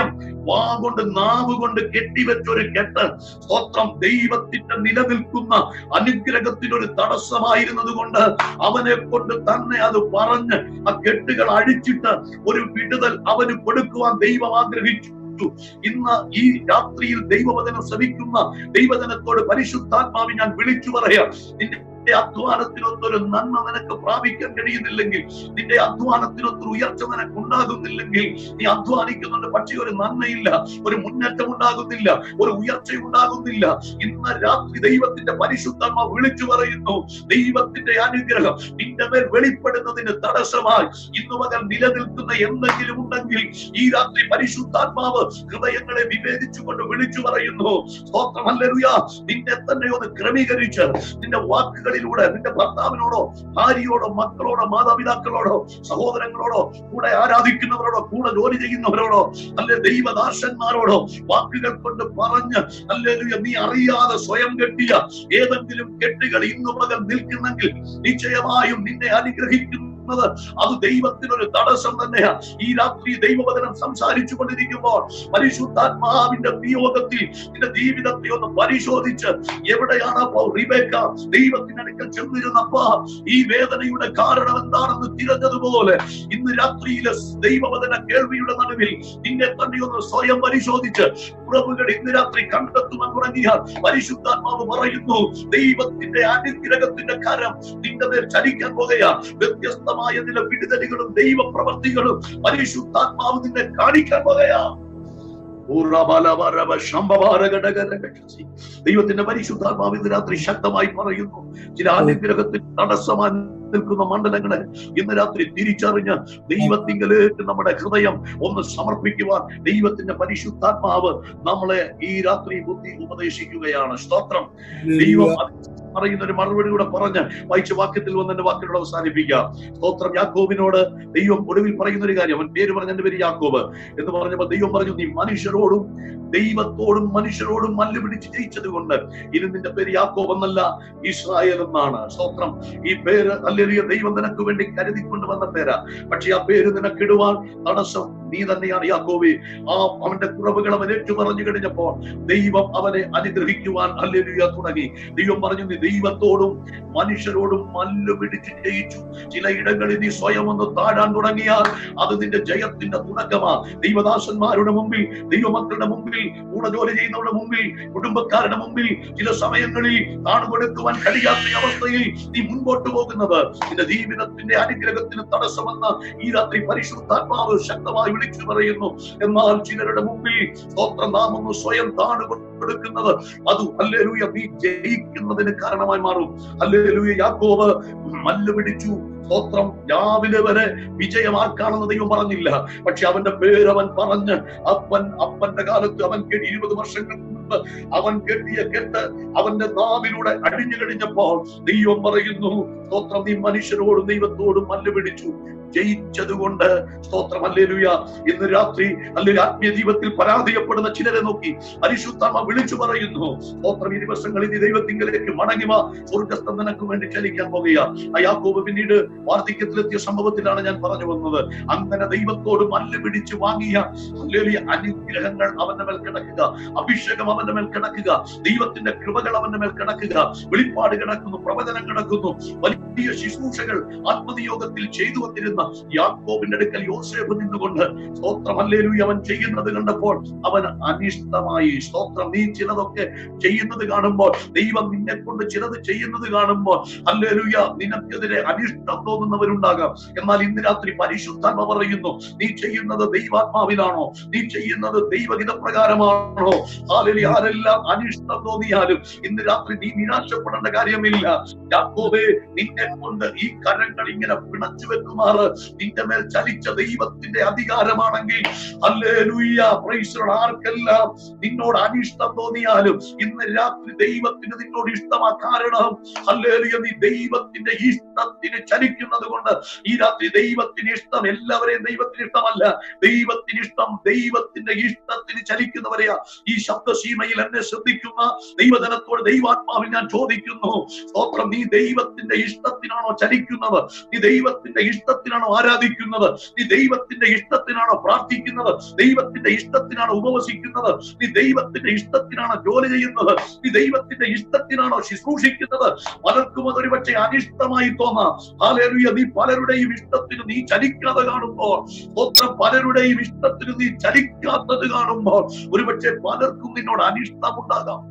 വാ കൊണ്ട് നാവ് കൊണ്ട് കെട്ടിവെച്ച ഒരു കെട്ട് സ്തോത്രം ദൈവത്തിന്റെ നിലനിൽക്കുന്ന അനുഗ്രഹത്തിന് ഒരു തടസ്സമായിരുന്നത് കൊണ്ട് അവനെ കൊണ്ട് തന്നെ അത് പറഞ്ഞ് ആ കെട്ടുകൾ അഴിച്ചിട്ട് ഒരു വിടുതൽ അവന് കൊടുക്കുവാൻ ദൈവം ആഗ്രഹിച്ചു ഇന്ന് ഈ രാത്രിയിൽ ദൈവവചനം ശ്രമിക്കുന്ന ദൈവജനത്തോട് പരിശുദ്ധാത്മാവി ഞാൻ വിളിച്ചു പറയാം നിന്റെ അധ്വാനത്തിനൊത്തൊരു നന്മ നിനക്ക് പ്രാപിക്കാൻ കഴിയുന്നില്ലെങ്കിൽ നിന്റെ അധ്വാനത്തിനൊത്തൊരു ഉയർച്ച നിനക്ക് ഉണ്ടാകുന്നില്ലെങ്കിൽ നീ അധ്വാനിക്കുന്നുണ്ട് പക്ഷേ ഒരു നന്മയില്ല ഒരു മുന്നേറ്റം ഉണ്ടാകുന്നില്ല ഒരു ഉയർച്ച ഉണ്ടാകുന്നില്ല ഇന്ന് രാത്രി ദൈവത്തിന്റെ പരിശുദ്ധാത്മ വിളിച്ചു പറയുന്നു ദൈവത്തിന്റെ അനുഗ്രഹം നിന്റെ മേൽ വെളിപ്പെടുന്നതിന് തടസ്സമായി ഇന്നു മുതൽ നിലനിൽക്കുന്ന എന്തെങ്കിലും ഉണ്ടെങ്കിൽ ഈ രാത്രി പരിശുദ്ധാത്മാവ് ഹൃദയങ്ങളെ വിവേചിച്ചുകൊണ്ട് വിളിച്ചു പറയുന്നു സ്തോത്രമല്ലരുയ നിന്നെ തന്നെ ഒന്ന് ക്രമീകരിച്ച് നിന്റെ വാക്കുകളിലൂടെ നിന്റെ ഭർത്താവിനോടോ ഭാര്യയോടോ മക്കളോടോ മാതാപിതാക്കളോടോ സഹോദരങ്ങളോടോ കൂടെ ആരാധിക്കുന്നവരോടോ കൂടെ ജോലി ചെയ്യുന്നവരോടോ അല്ലെ ദൈവദാസന്മാരോടോ വാക്കുകൾ കൊണ്ട് പറഞ്ഞ് അല്ലെ നീ അറിയാതെ സ്വയം കെട്ടിയ ഏതെങ്കിലും കെട്ടുകൾ ഇന്നു മുതൽ നിൽക്കുന്നെങ്കിൽ നിശ്ചയമായും നിന്നെ അനുഗ്രഹിക്കുന്നു അത് ദൈവത്തിനൊരു തടസ്സം തന്നെയാ ഈ രാത്രി ദൈവവചനം സംസാരിച്ചു കൊണ്ടിരിക്കുമ്പോൾ പരിശുദ്ധാത്മാവിന്റെ നിയോഗത്തിൽ നിന്റെ ജീവിതത്തെ ഒന്ന് പരിശോധിച്ച് എവിടെയാണ് അപ്പോൾ റിബേക്ക ദൈവത്തിന്റെ അടുക്കൽ ചെന്നിരുന്നപ്പോ ഈ വേദനയുടെ കാരണം എന്താണെന്ന് തിരഞ്ഞതുപോലെ ഇന്ന് രാത്രിയിലെ ദൈവവചന കേൾവിയുടെ നടുവിൽ നിന്നെ തന്നെ ഒന്ന് സ്വയം പരിശോധിച്ച് കുറവുകൾ ഇന്ന് രാത്രി കണ്ടെത്തുമെന്ന് തുടങ്ങിയാൽ പരിശുദ്ധാത്മാവ് പറയുന്നു ദൈവത്തിന്റെ അനുഗ്രഹത്തിന്റെ കരം നിന്റെ മേൽ ചലിക്കാൻ പോകുകയാ വ്യത്യസ്തമായ ചില വിടുതലുകളും ദൈവ പ്രവർത്തികളും പരിശുദ്ധാത്മാവ് നിന്നെ കാണിക്കാൻ പോകുകയാ ദൈവത്തിന്റെ പരിശുദ്ധാത്മാവ് ഇന്ന് രാത്രി ശക്തമായി പറയുന്നു ചില അനുഗ്രഹത്തിന് തടസ്സമായി നിൽക്കുന്ന മണ്ഡലങ്ങളെ ഇന്ന് രാത്രി തിരിച്ചറിഞ്ഞ് ദൈവത്തിങ്കലേക്ക് നമ്മുടെ ഹൃദയം ഒന്ന് സമർപ്പിക്കുവാൻ ദൈവത്തിന്റെ പരിശുദ്ധാത്മാവ് നമ്മളെ ഈ രാത്രി ബുദ്ധി ഉപദേശിക്കുകയാണ് സ്തോത്രം ദൈവം പറയുന്ന ഒരു മറുപടി കൂടെ പറഞ്ഞ് വായിച്ച വാക്യത്തിൽ വന്ന് എന്റെ വാക്കിനോട് അവസാനിപ്പിക്കാം സ്തോത്രം യാക്കോബിനോട് ദൈവം ഒടുവിൽ പറയുന്ന ഒരു കാര്യം അവൻ പേര് പറഞ്ഞ എന്റെ പേര് യാക്കോബ് എന്ന് പറഞ്ഞപ്പോ ദൈവം പറഞ്ഞു നീ മനുഷ്യരോടും ദൈവത്തോടും മനുഷ്യരോടും മല്ല് പിടിച്ച് ജയിച്ചത് കൊണ്ട് ഇനി നിന്റെ പേര് യാക്കോബ് എന്നല്ല ഇസ്രായേൽ എന്നാണ് സ്തോത്രം ഈ പേര് അല്ലെങ്കിൽ ദൈവം നിനക്ക് വേണ്ടി കരുതിക്കൊണ്ട് വന്ന പേരാ പക്ഷെ ആ പേര് നിനക്കിടുവാൻ തടസ്സം നീ തന്നെയാണ് യാക്കോബി ആ അവന്റെ കുറവുകൾ അവൻ ഏറ്റു പറഞ്ഞു കഴിഞ്ഞപ്പോൾ ദൈവം അവനെ അനുഗ്രഹിക്കുവാൻ അല്ലെലുയ തുടങ്ങി ദൈവം പറഞ്ഞു നീ ദൈവത്തോടും മനുഷ്യരോടും മല്ലു പിടിച്ച് ജയിച്ചു ചിലയിടങ്ങളിൽ നീ സ്വയം ഒന്ന് താഴാൻ തുടങ്ങിയാൽ അത് നിന്റെ ജയത്തിന്റെ തുടക്കമാ ദൈവദാസന്മാരുടെ മുമ്പിൽ ദൈവമക്കളുടെ മുമ്പിൽ കൂടെ ജോലി ചെയ്യുന്നവരുടെ മുമ്പിൽ കുടുംബക്കാരുടെ മുമ്പിൽ ചില സമയങ്ങളിൽ താണുകൊടുക്കുവാൻ കഴിയാത്ത അവസ്ഥയിൽ നീ മുൻപോട്ട് പോകുന്നത് നിന്റെ ജീവിതത്തിന്റെ അനുഗ്രഹത്തിന് തടസ്സമെന്ന് ഈ രാത്രി പരിശുദ്ധാത്മാവ് ശക്തമായി വിളിച്ചു പറയുന്നു എന്നാൽ ചിലരുടെ മുമ്പിൽ സ്തോത്രം നാം ഒന്ന് സ്വയം താണുകൊടുക്കുന്നത് അത് അല്ലേലൂയ നീ ജയിക്കുന്നതിന് കാരണമായി മാറും അല്ലേലൂയ യാക്കോബ് മല്ല് പിടിച്ചു സ്തോത്രം രാവിലെ വരെ വിജയമാക്കാണെന്ന് ദൈവം പറഞ്ഞില്ല പക്ഷെ അവന്റെ പേര് അവൻ പറഞ്ഞ് അപ്പൻ അപ്പന്റെ കാലത്ത് അവൻ കെട്ടി ഇരുപത് വർഷങ്ങൾക്ക് മുമ്പ് അവൻ കെട്ടിയ കെട്ട് അവന്റെ നാവിലൂടെ അടിഞ്ഞു കഴിഞ്ഞപ്പോൾ ദൈവം പറയുന്നു സ്തോത്രം നീ മനുഷ്യരോടും ദൈവത്തോടും മല്ല് പിടിച്ചു ജയിച്ചതുകൊണ്ട് സ്തോത്രം അല്ലേലുയ ഇന്ന് രാത്രി അല്ലെങ്കിൽ ആത്മീയ ജീവിതത്തിൽ പരാജയപ്പെടുന്ന ചിലരെ നോക്കി പരിശുദ്ധമ്മ വിളിച്ചു പറയുന്നു സ്തോത്രം ഈ ദിവസങ്ങളിൽ നീ ദൈവത്തിങ്കലേക്ക് മടങ്ങിവ സ്വർഗസ്ഥം നിനക്ക് വേണ്ടി ചലിക്കാൻ പോകുക ആ യാക്കോബ് പിന്നീട് വാർദ്ധക്യത്തിലെത്തിയ സംഭവത്തിലാണ് ഞാൻ പറഞ്ഞു വന്നത് അങ്ങനെ ദൈവത്തോട് മല്ല് പിടിച്ച് വാങ്ങിയ അല്ലേലിയ അനുഗ്രഹങ്ങൾ അവന്റെ മേൽ കിടക്കുക അഭിഷേകം അവന്റെ മേൽ കിടക്കുക ദൈവത്തിന്റെ കൃപകൾ അവന്റെ മേൽ കിടക്കുക വെളിപ്പാട് കിടക്കുന്നു പ്രവചനം കിടക്കുന്നു വലിയ ശുശ്രൂഷകൾ ആത്മനിയോഗത്തിൽ ചെയ്തു വന്നിരുന്ന യാക്കോബിന്റെ അടുക്കൽ യോസേഫ് നിന്നുകൊണ്ട് സ്തോത്രം അല്ലേലൂയ അവൻ ചെയ്യുന്നത് കണ്ടപ്പോൾ അവൻ അനിഷ്ടമായി സ്തോത്രം നീ ചിലതൊക്കെ ചെയ്യുന്നത് കാണുമ്പോൾ ദൈവം നിന്നെ കൊണ്ട് ചിലത് ചെയ്യുന്നത് കാണുമ്പോൾ അല്ലേലൂയ നിനക്കെതിരെ അനിഷ്ടം തോന്നുന്നവരുണ്ടാകാം എന്നാൽ ഇന്ന് രാത്രി പരിശുദ്ധാത്മ പറയുന്നു നീ ചെയ്യുന്നത് ദൈവാത്മാവിലാണോ നീ ചെയ്യുന്നത് ദൈവഹിത പ്രകാരമാണോ ഹാലലി ആരെല്ലാം അനിഷ്ടം തോന്നിയാലും ഇന്ന് രാത്രി നീ നിരാശപ്പെടേണ്ട കാര്യമില്ല യാക്കോബേ നിന്നെ കൊണ്ട് ഈ കരങ്ങൾ ഇങ്ങനെ പിണച്ചു വെക്കുമാറ് നിന്റെ മേൽ ചലിച്ച ദൈവത്തിന്റെ അധികാരമാണെങ്കിൽ അല്ലേലൂയ പ്രൈസറോട് ആർക്കെല്ലാം നിന്നോട് അനിഷ്ടം തോന്നിയാലും ഇന്ന് രാത്രി ദൈവത്തിന് നിന്നോട് ഇഷ്ടമാ കാരണം അല്ലേലൂയ നീ ദൈവത്തിന്റെ ഇഷ്ടത്തിന് ചലിക്കുന്നത് കൊണ്ട് ഈ രാത്രി ദൈവത്തിന് ഇഷ്ടം എല്ലാവരെയും ദൈവത്തിന് ഇഷ്ടമല്ല ദൈവത്തിന് ഇഷ്ടം ദൈവത്തിന്റെ ഇഷ്ടത്തിന് ചലിക്കുന്നവരെയാ ഈ ശബ്ദസീമ മഹിമയിൽ എന്നെ ശ്രദ്ധിക്കുന്ന ദൈവജനത്തോട് ദൈവാത്മാവിൽ ഞാൻ ചോദിക്കുന്നു സ്തോത്രം നീ ദൈവത്തിന്റെ ഇഷ്ടത്തിനാണോ ചലിക്കുന്നത് നീ ദൈവത്തിന്റെ ഇഷ്ടത്തിനാണോ ആരാധിക്കുന്നത് നീ ദൈവത്തിന്റെ ഇഷ്ടത്തിനാണോ പ്രാർത്ഥിക്കുന്നത് ദൈവത്തിന്റെ ഇഷ്ടത്തിനാണോ ഉപവസിക്കുന്നത് നീ ദൈവത്തിന്റെ ഇഷ്ടത്തിനാണോ ജോലി ചെയ്യുന്നത് നീ ദൈവത്തിന്റെ ഇഷ്ടത്തിനാണോ ശുശ്രൂഷിക്കുന്നത് പലർക്കും അതൊരു പക്ഷേ അനിഷ്ടമായി തോന്നാം ഹാലേലുയ നീ പലരുടെയും ഇഷ്ടത്തിന് നീ ചലിക്കാതെ കാണുമ്പോൾ സ്തോത്രം പലരുടെയും ഇഷ്ടത്തിന് നീ ചലിക്കാത്തത് കാണുമ്പോൾ ഒരുപക്ഷെ പലർക്കും നിന്നോട് അനിഷ്ടമുണ്ടാകാം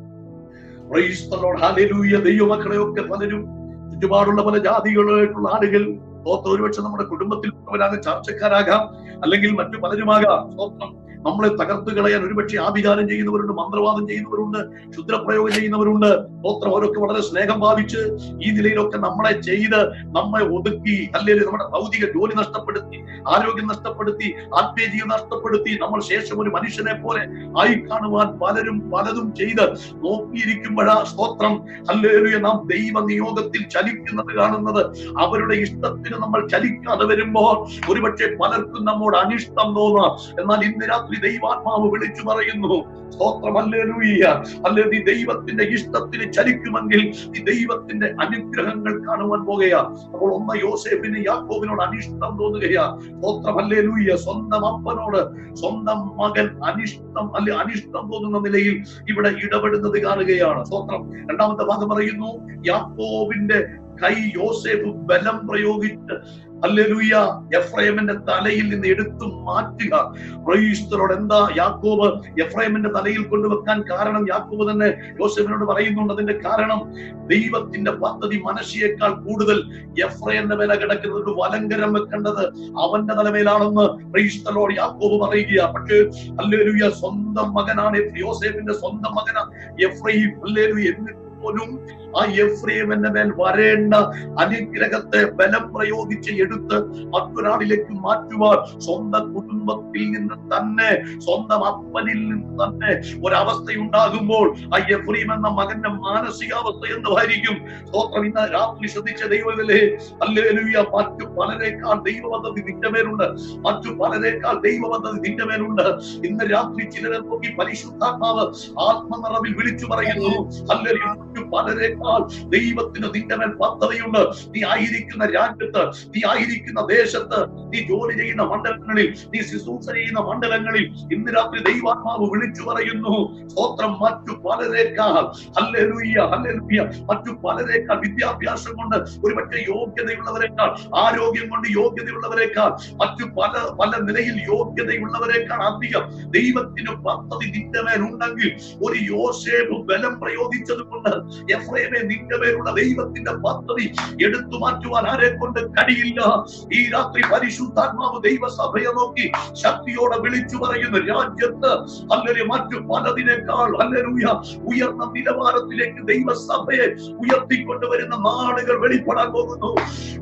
Praise the Lord. Hallelujah. ദൈവമക്കളെയൊക്കെ പലരും ചുറ്റുപാടുള്ള പല ജാതികളായിട്ടുള്ള ആളുകൾ സ്തോത്രം ഒരുപക്ഷെ നമ്മുടെ കുടുംബത്തിൽപ്പെട്ടവരാകാം ചർച്ചക്കാരാകാം അല്ലെങ്കിൽ മറ്റു പലരുമാകാം സ്തോത്രം നമ്മളെ തകർത്ത് കളയാൻ ഒരുപക്ഷെ ആഭിചാരം ചെയ്യുന്നവരുണ്ട് മന്ത്രവാദം ചെയ്യുന്നവരുണ്ട് ക്ഷുദ്രപ്രയോഗം ചെയ്യുന്നവരുണ്ട് സ്തോത്രം അവരൊക്കെ വളരെ സ്നേഹം ഭാവിച്ച് ഈ നിലയിലൊക്കെ നമ്മളെ ചെയ്ത് നമ്മെ ഒതുക്കി അല്ലെങ്കിൽ നമ്മുടെ ഭൗതിക ജോലി നഷ്ടപ്പെടുത്തി ആരോഗ്യം നഷ്ടപ്പെടുത്തി ആത്മീയ നഷ്ടപ്പെടുത്തി നമ്മൾ ശേഷം ഒരു മനുഷ്യനെ പോലെ ആയി കാണുവാൻ പലരും പലതും ചെയ്ത് നോക്കിയിരിക്കുമ്പോഴാ സ്തോത്രം അല്ലേലുയ നാം ദൈവ നിയോഗത്തിൽ ചലിക്കുന്നത് കാണുന്നത് അവരുടെ ഇഷ്ടത്തിന് നമ്മൾ ചലിക്കാതെ വരുമ്പോൾ ഒരുപക്ഷെ പലർക്കും നമ്മോട് അനിഷ്ടം തോന്നാം എന്നാൽ ഇന്ന് രാത്രി ദൈവാത്മാവ് വിളിച്ചു പറയുന്നു സ്തോത്രം അല്ലേലൂയ്യ അല്ലെ നീ ദൈവത്തിന്റെ ഇഷ്ടത്തിന് ചലിക്കുമെങ്കിൽ നീ ദൈവത്തിന്റെ അനുഗ്രഹങ്ങൾ കാണുവാൻ പോകുകയാ അപ്പോൾ ഒന്ന് യോസേഫിന് യാക്കോബിനോട് അനിഷ്ടം തോന്നുകയാ സ്തോത്രം അല്ലേലൂയ്യ സ്വന്തം അപ്പനോട് സ്വന്തം മകൻ അനിഷ്ടം അല്ലെ അനിഷ്ടം തോന്നുന്ന നിലയിൽ ഇവിടെ ഇടപെടുന്നത് കാണുകയാണ് സ്തോത്രം രണ്ടാമത്തെ ഭാഗം പറയുന്നു യാക്കോബിന്റെ കൈ യോസേഫ് ബലം പ്രയോഗിച്ച് അല്ലെലൂയ എഫ്രൈമിന്റെ തലയിൽ നിന്ന് എടുത്തു മാറ്റുക പ്രൊയ്സ്തരോട് എന്താ യാക്കോബ് എഫ്രൈമിന്റെ തലയിൽ കൊണ്ടുവെക്കാൻ കാരണം യാക്കോബ് തന്നെ യോസേഫിനോട് പറയുന്നുണ്ട് അതിന്റെ കാരണം ദൈവത്തിന്റെ പദ്ധതി മനസ്സിയേക്കാൾ കൂടുതൽ എഫ്രൈന്റെ മേലെ കിടക്കുന്നത് വലങ്കരം വെക്കേണ്ടത് അവന്റെ തലമേലാണെന്ന് പ്രൈസ്തലോട് യാക്കോബ് പറയുക പക്ഷേ അല്ലേലൂയ സ്വന്തം മകനാണ് യോസേഫിന്റെ സ്വന്തം മകനാണ് എഫ്രൈം അല്ലേലൂയ എന്നിട്ട് പോലും ആ എഫ്രൈമിന്റെ മേൽ വരേണ്ട അനുഗ്രഹത്തെ ബലം പ്രയോഗിച്ച് എടുത്ത് മറ്റൊരാളിലേക്ക് മാറ്റുവാൻ സ്വന്തം കുടുംബത്തിൽ നിന്ന് തന്നെ സ്വന്തം അപ്പനിൽ നിന്ന് തന്നെ ഒരവസ്ഥയുണ്ടാകുമ്പോൾ ആ എഫ്രീം എന്ന മകന്റെ മാനസികാവസ്ഥ എന്തായിരിക്കും സ്തോത്രം ഇന്ന് രാത്രി ശ്രദ്ധിച്ച ദൈവമല്ലേ അല്ലേലുയ മറ്റു പലരേക്കാൾ ദൈവപദ്ധതി നിന്റെ മേലുണ്ട് മറ്റു പലരേക്കാൾ ദൈവപദ്ധതി നിന്റെ മേലുണ്ട് ഇന്ന് രാത്രി ചിലരെ നോക്കി പരിശുദ്ധാത്മാവ് ആത്മനിറവിൽ വിളിച്ചു പറയുന്നു അല്ലെങ്കിൽ മറ്റു പലരേക്കാൾ ദൈവത്തിന് നിന്റെ മേൽ പദ്ധതിയുണ്ട് നീ ആയിരിക്കുന്ന രാജ്യത്ത് നീ ആയിരിക്കുന്ന ദേശത്ത് നീ ജോലി ചെയ്യുന്ന മണ്ഡലങ്ങളിൽ നീ ശുശ്രൂഷ ചെയ്യുന്ന മണ്ഡലങ്ങളിൽ ഇന്ന് രാത്രി ദൈവാത്മാവ് വിളിച്ചു പറയുന്നു സ്തോത്രം മറ്റു പലരേക്കാൾ ഹല്ലേലൂയ ഹല്ലേലൂയ മറ്റു പലരേക്കാൾ വിദ്യാഭ്യാസം കൊണ്ട് ഒരുപക്ഷെ യോഗ്യതയുള്ളവരെക്കാൾ ആരോഗ്യം കൊണ്ട് യോഗ്യതയുള്ളവരെക്കാൾ മറ്റു പല പല നിലയിൽ യോഗ്യതയുള്ളവരെക്കാൾ അധികം ദൈവത്തിന് പദ്ധതി നിന്റെ മേലുണ്ടെങ്കിൽ ഒരു യോസേഫ് ബലം പ്രയോഗിച്ചത് കൊണ്ട് എഫ്രൈമെ നിന്റെ മേലുള്ള ദൈവത്തിന്റെ പദ്ധതി എടുത്തു മാറ്റുവാൻ ആരെ കൊണ്ട് കഴിയില്ല ഈ രാത്രി പരിശുദ്ധാത്മാവ് ദൈവസഭയെ നോക്കി ശക്തിയോടെ വിളിച്ചു പറയുന്നു രാജ്യത്ത് അല്ലെങ്കിൽ മറ്റു പലതിനേക്കാൾ അല്ലൂയ ഉയർന്ന നിലവാരത്തിലേക്ക് ദൈവസഭയെ ഉയർത്തിക്കൊണ്ടുവരുന്ന നാടുകൾ വെളിപ്പെടാൻ പോകുന്നു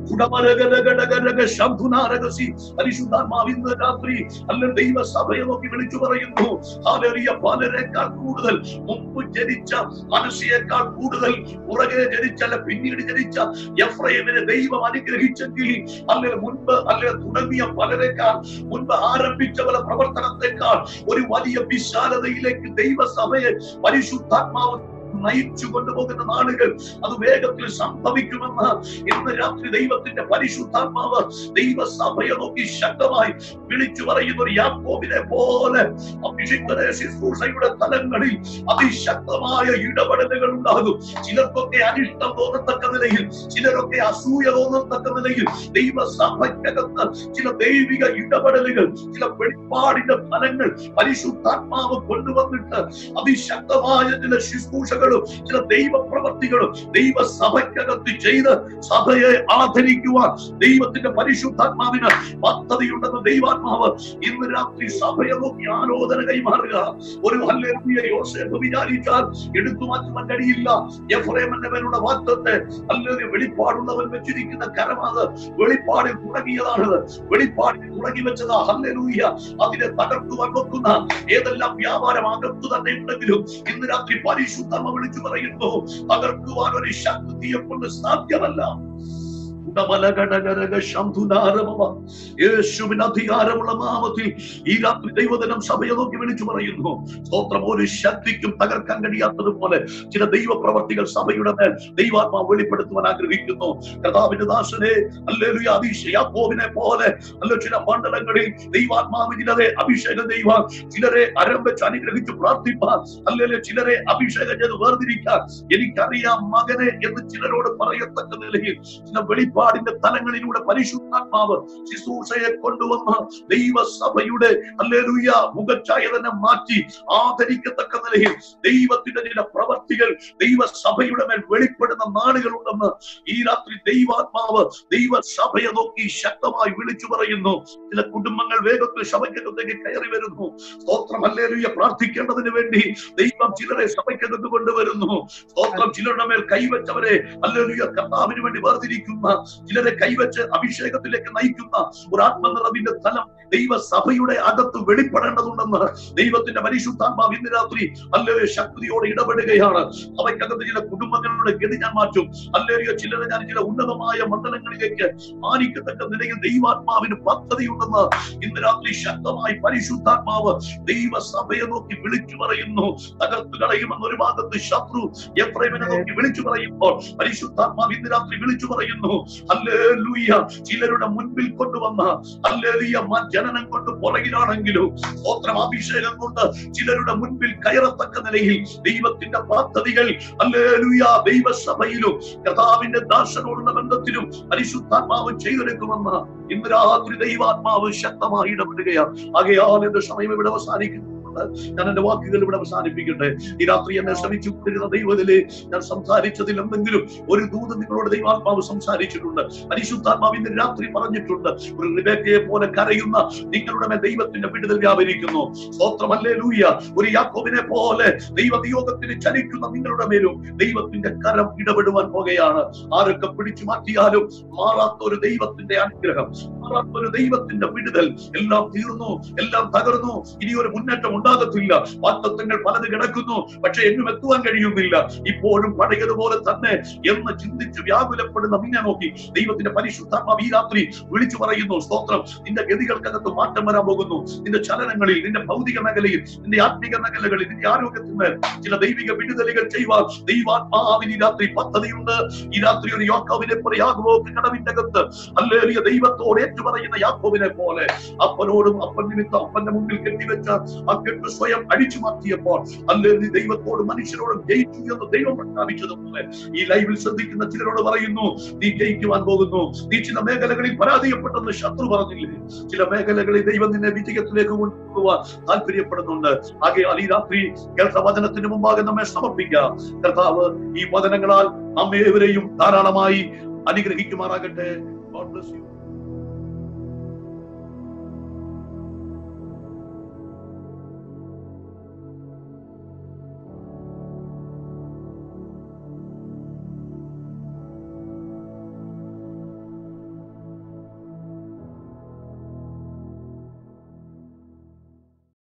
കുടമരകരകടകരക ശംഭുനാരകസി പരിശുദ്ധാത്മാവ് ഇന്ന് രാത്രി അല്ലെങ്കിൽ ദൈവസഭയെ നോക്കി വിളിച്ചു പറയുന്നു ഹാലറിയ പലരെക്കാൾ കൂടുതൽ മുമ്പ് ജനിച്ച മനുഷ്യയേക്കാൾ കൂടുതൽ പുറകെ ജനിച്ചല്ല പിന്നീട് ജനിച്ച എഫ്രൈമിനെ ദൈവം അനുഗ്രഹിച്ചെങ്കിൽ അല്ലെങ്കിൽ മുൻപ് അല്ലെങ്കിൽ തുടങ്ങിയ പലരെക്കാൾ മുൻപ് ആരംഭിച്ച പല പ്രവർത്തനത്തെക്കാൾ ഒരു വലിയ വിശാലതയിലേക്ക് ദൈവസഭയെ പരിശുദ്ധാത്മാവ് നയിച്ചു കൊണ്ടുപോകുന്ന നാളുകൾ അത് വേഗത്തിൽ സംഭവിക്കുമെന്ന് ഇന്ന് രാത്രി ദൈവത്തിന്റെ പരിശുദ്ധാത്മാവ് ദൈവസഭയെ നോക്കി ശക്തമായി വിളിച്ചു പറയുന്ന ഒരു യാക്കോബിനെ പോലെ അഭിഷിക്തരെ ശുശ്രൂഷയുടെ തലങ്ങളിൽ അതിശക്തമായ ഇടപെടലുകൾ ഉണ്ടാകും ചിലർക്കൊക്കെ അനിഷ്ടം തോന്നത്തക്ക നിലയിൽ ചിലരൊക്കെ അസൂയ തോന്നത്തക്ക നിലയിൽ ദൈവസഭയ്ക്കകത്ത് ചില ദൈവിക ഇടപെടലുകൾ ചില വെളിപ്പാടിന്റെ ഫലങ്ങൾ പരിശുദ്ധാത്മാവ് കൊണ്ടുവന്നിട്ട് അതിശക്തമായ ചില ശുശ്രൂഷകളും ചില ദൈവ പ്രവർത്തികളും ദൈവസഭയ്ക്കകത്ത് ചെയ്ത് സഭയെ ആദരിക്കുവാൻ ദൈവത്തിന്റെ പരിശുദ്ധാത്മാവിന് പദ്ധതിയുണ്ടെന്ന് ദൈവാത്മാവ് ഇന്ന് രാത്രി സഭയെ നോക്കി ആലോചന കൈമാറുക ഒരു ഹല്ലേലൂയ യോസേഫ് വിചാരിച്ചാൽ എടുത്തു മാറ്റുവാൻ കഴിയില്ല എഫ്രേമന്റെ മേലുള്ള വാക്തത്തെ അല്ലെങ്കിൽ വെളിപ്പാടുള്ളവൻ വെച്ചിരിക്കുന്ന കരമാത് വെളിപ്പാടിൽ തുടങ്ങിയതാണത് വെളിപ്പാടിൽ തുടങ്ങി വെച്ചതാ ഹല്ലേലൂയ അതിനെ തകർക്കുവാൻ വെക്കുന്ന ഏതെല്ലാം വ്യാപാരം അകത്തു തന്നെ ഉണ്ടെങ്കിലും ഇന്ന് രാത്രി പരിശുദ്ധമ വിളിച്ചു പറയുന്നു തകർക്കുവാൻ ഒരു ശക്തിയെ കൊണ്ട് സാധ്യമല്ല ഉടമലകടകരക ശംഭുനാരമമ. യേശുവിന് അധികാരമുള്ള നാമത്തിൽ ഈ രാത്രി ദൈവദിനം സഭയെ നോക്കി വിളിച്ചു പറയുന്നു സ്തോത്രം ഒരു ശക്തിക്കും തകർക്കാൻ കഴിയാത്തതുപോലെ ചില ദൈവ പ്രവർത്തികൾ സഭയുടെ മേൽ ദൈവാത്മാ വെളിപ്പെടുത്തുവാൻ ആഗ്രഹിക്കുന്നു കർത്താവിന്റെ ദാസനെ അല്ലേലുയ അതീശ യാക്കോബിനെ പോലെ അല്ല ചില മണ്ഡലങ്ങളിൽ ദൈവാത്മാവ് ചിലരെ അഭിഷേകം ചെയ്യുവാൻ ചിലരെ അരം വെച്ച് അനുഗ്രഹിച്ച് പ്രാർത്ഥിപ്പാൻ അല്ലെങ്കിൽ ചിലരെ അഭിഷേകം ചെയ്ത് വേർതിരിക്കാൻ എനിക്കറിയാം മകനെ എന്ന് ചിലരോട് പറയത്തക്ക നിലയിൽ ചില വെളിപ്പാടിന്റെ തലങ്ങളിലൂടെ പരിശുദ്ധാത്മാവ് ശുശ്രൂഷയെ കൊണ്ടുവന്ന് ദൈവസഭയുടെ അല്ലേലൂയ മുഖച്ഛായ തന്നെ മാറ്റി ആദരിക്കത്തക്ക നിലയിൽ ദൈവത്തിന്റെ ചില പ്രവർത്തികൾ ദൈവസഭയുടെ മേൽ വെളിപ്പെടുന്ന നാടുകളുണ്ടെന്ന് ഈ രാത്രി ദൈവാത്മാവ് ദൈവസഭയെ നോക്കി ശക്തമായി വിളിച്ചു പറയുന്നു ചില കുടുംബങ്ങൾ വേഗത്തിൽ സഭയ്ക്കകത്തേക്ക് കയറി വരുന്നു സ്തോത്രം അല്ലേലൂയ പ്രാർത്ഥിക്കേണ്ടതിന് വേണ്ടി ദൈവം ചിലരെ സഭയ്ക്കകത്ത് കൊണ്ടുവരുന്നു സ്തോത്രം ചിലരുടെ മേൽ കൈവച്ചവരെ അല്ലേലൂയ കർത്താവിന് വേണ്ടി വേർതിരിക്കുന്ന ചിലരെ കൈവച്ച് അഭിഷേകത്തിലേക്ക് നയിക്കുന്ന ഒരു ആത്മനിറവിന്റെ തലം ദൈവസഭയുടെ അകത്ത് വെളിപ്പെടേണ്ടതുണ്ടെന്ന് ദൈവത്തിന്റെ പരിശുദ്ധാത്മാവ് ഇന്ന് രാത്രി അല്ലേ ശക്തിയോടെ ഇടപെടുകയാണ് അവയ്ക്കകത്ത് ചില കുടുംബങ്ങളുടെ ഗതി ഞാൻ മാറ്റും അല്ലേറിയ ചിലരെ ഞാൻ ചില ഉന്നതമായ മണ്ഡലങ്ങളിലേക്ക് മാനിക്കത്തക്ക നിലയിൽ ദൈവാത്മാവിന് പദ്ധതിയുണ്ടെന്ന് ഇന്ന് രാത്രി ശക്തമായി പരിശുദ്ധാത്മാവ് ദൈവസഭയെ നോക്കി വിളിച്ചു പറയുന്നു തകർത്ത് കളയുമെന്ന് ഒരു ഭാഗത്ത് ശത്രു എഫ്രൈമിനെ നോക്കി വിളിച്ചു പറയുമ്പോൾ പരിശുദ്ധാത്മാവ് ഇന്ന് രാത്രി വിളിച്ചു പറയുന്നു അല്ലേ ചിലരുടെ മുൻപിൽ കൊണ്ടുവന്ന അല്ലേ ജനനം കൊണ്ട് പുറകിലാണെങ്കിലും സ്തോത്രം അഭിഷേകം കൊണ്ട് ചിലരുടെ മുൻപിൽ കയറത്തക്ക നിലയിൽ ദൈവത്തിന്റെ പദ്ധതികൾ അല്ലേലുയ ദൈവസഭയിലും കർത്താവിന്റെ ദാസനോടുള്ള ബന്ധത്തിലും പരിശുദ്ധാത്മാവ് ചെയ്തെടുക്കുമെന്ന് ഇന്ന് രാത്രി ദൈവാത്മാവ് ശക്തമായി ഇടപെടുകയാണ് ആകയാൽ എന്റെ സമയം ഇവിടെ അവസാനിക്കുന്നു ഞാൻ എന്റെ വാക്കുകൾ ഇവിടെ അവസാനിപ്പിക്കട്ടെ ഈ രാത്രി എന്നെ ശ്രമിച്ചു കൊണ്ടിരുന്ന ദൈവത്തില് ഞാൻ സംസാരിച്ചതിൽ എന്തെങ്കിലും ഒരു ദൂത് നിങ്ങളോട് ദൈവാത്മാവ് സംസാരിച്ചിട്ടുണ്ട് പരിശുദ്ധാത്മാവ് ഇന്ന് രാത്രി പറഞ്ഞിട്ടുണ്ട് ഒരു റിബേക്കയെ പോലെ കരയുന്ന നിങ്ങളുടെ മേൽ ദൈവത്തിന്റെ വിടുതൽ വ്യാപരിക്കുന്നു സ്തോത്രമല്ലേ ലൂയ ഒരു യാക്കോബിനെ പോലെ ദൈവനിയോഗത്തിന് ചലിക്കുന്ന നിങ്ങളുടെ മേലും ദൈവത്തിന്റെ കരം ഇടപെടുവാൻ പോകുകയാണ് ആരൊക്കെ പിടിച്ചു മാറ്റിയാലും മാറാത്ത ഒരു ദൈവത്തിന്റെ അനുഗ്രഹം മാറാത്ത ഒരു ദൈവത്തിന്റെ വിടുതൽ എല്ലാം തീർന്നു എല്ലാം തകർന്നു ഇനി ഒരു മുന്നേറ്റം ഉണ്ടാകത്തില്ല വാക്തത്വങ്ങൾ പലത് കിടക്കുന്നു പക്ഷെ എങ്ങും എത്തുവാൻ കഴിയുന്നില്ല ഇപ്പോഴും പഴയതുപോലെ തന്നെ എന്ന് ചിന്തിച്ച് വ്യാകുലപ്പെടുന്ന നിന്നെ നോക്കി ദൈവത്തിന്റെ പരിശുദ്ധാത്മാവ് ഈ രാത്രി വിളിച്ചു പറയുന്നു സ്തോത്രം നിന്റെ ഗതികൾക്കകത്ത് മാറ്റം വരാൻ പോകുന്നു നിന്റെ ചലനങ്ങളിൽ നിന്റെ ഭൗതിക മേഖലയിൽ നിന്റെ ആത്മീക മേഖലകളിൽ നിന്റെ ആരോഗ്യത്തിന്മേൽ ചില ദൈവിക വിടുതലുകൾ ചെയ്യുവാൻ ദൈവാത്മാവിന് ഈ രാത്രി പദ്ധതിയുണ്ട് ഈ രാത്രി ഒരു യാക്കോവിനെ പോലെ യാഗോക്ക് കടവിന്റെ അകത്ത് അല്ലേറിയ ദൈവത്തോട് ഏറ്റുപറയുന്ന യാക്കോവിനെ പോലെ അപ്പനോടും അപ്പൻ നിമിത്തം അപ്പന്റെ മുമ്പിൽ കെട്ടിവെച്ച ആ കെട്ട് സ്വയം അടിച്ചു മാറ്റിയപ്പോൾ അല്ലേ നീ ദൈവത്തോട് മനുഷ്യരോടും ജയിച്ചു എന്ന് ദൈവം പ്രഖ്യാപിച്ചതുപോലെ ഈ ലൈവിൽ ശ്രദ്ധിക്കുന്ന ചിലരോട് പറയുന്നു നീ ജയിക്കുവാൻ പോകുന്നു നീ ചില മേഖലകളിൽ പരാജയപ്പെട്ടെന്ന് ശത്രു പറഞ്ഞില്ലേ ചില മേഖലകളിൽ ദൈവം നിന്നെ വിജയത്തിലേക്ക് കൊണ്ടുപോകാൻ താല്പര്യപ്പെടുന്നുണ്ട് ആകെയാൽ ഈ രാത്രി കേൾത്ത വചനത്തിന് മുമ്പാകെ നമ്മെ സമർപ്പിക്കാം കർത്താവ് ഈ വചനങ്ങളാൽ നമ്മേവരെയും ധാരാളമായി അനുഗ്രഹിക്കുമാറാകട്ടെ God bless you.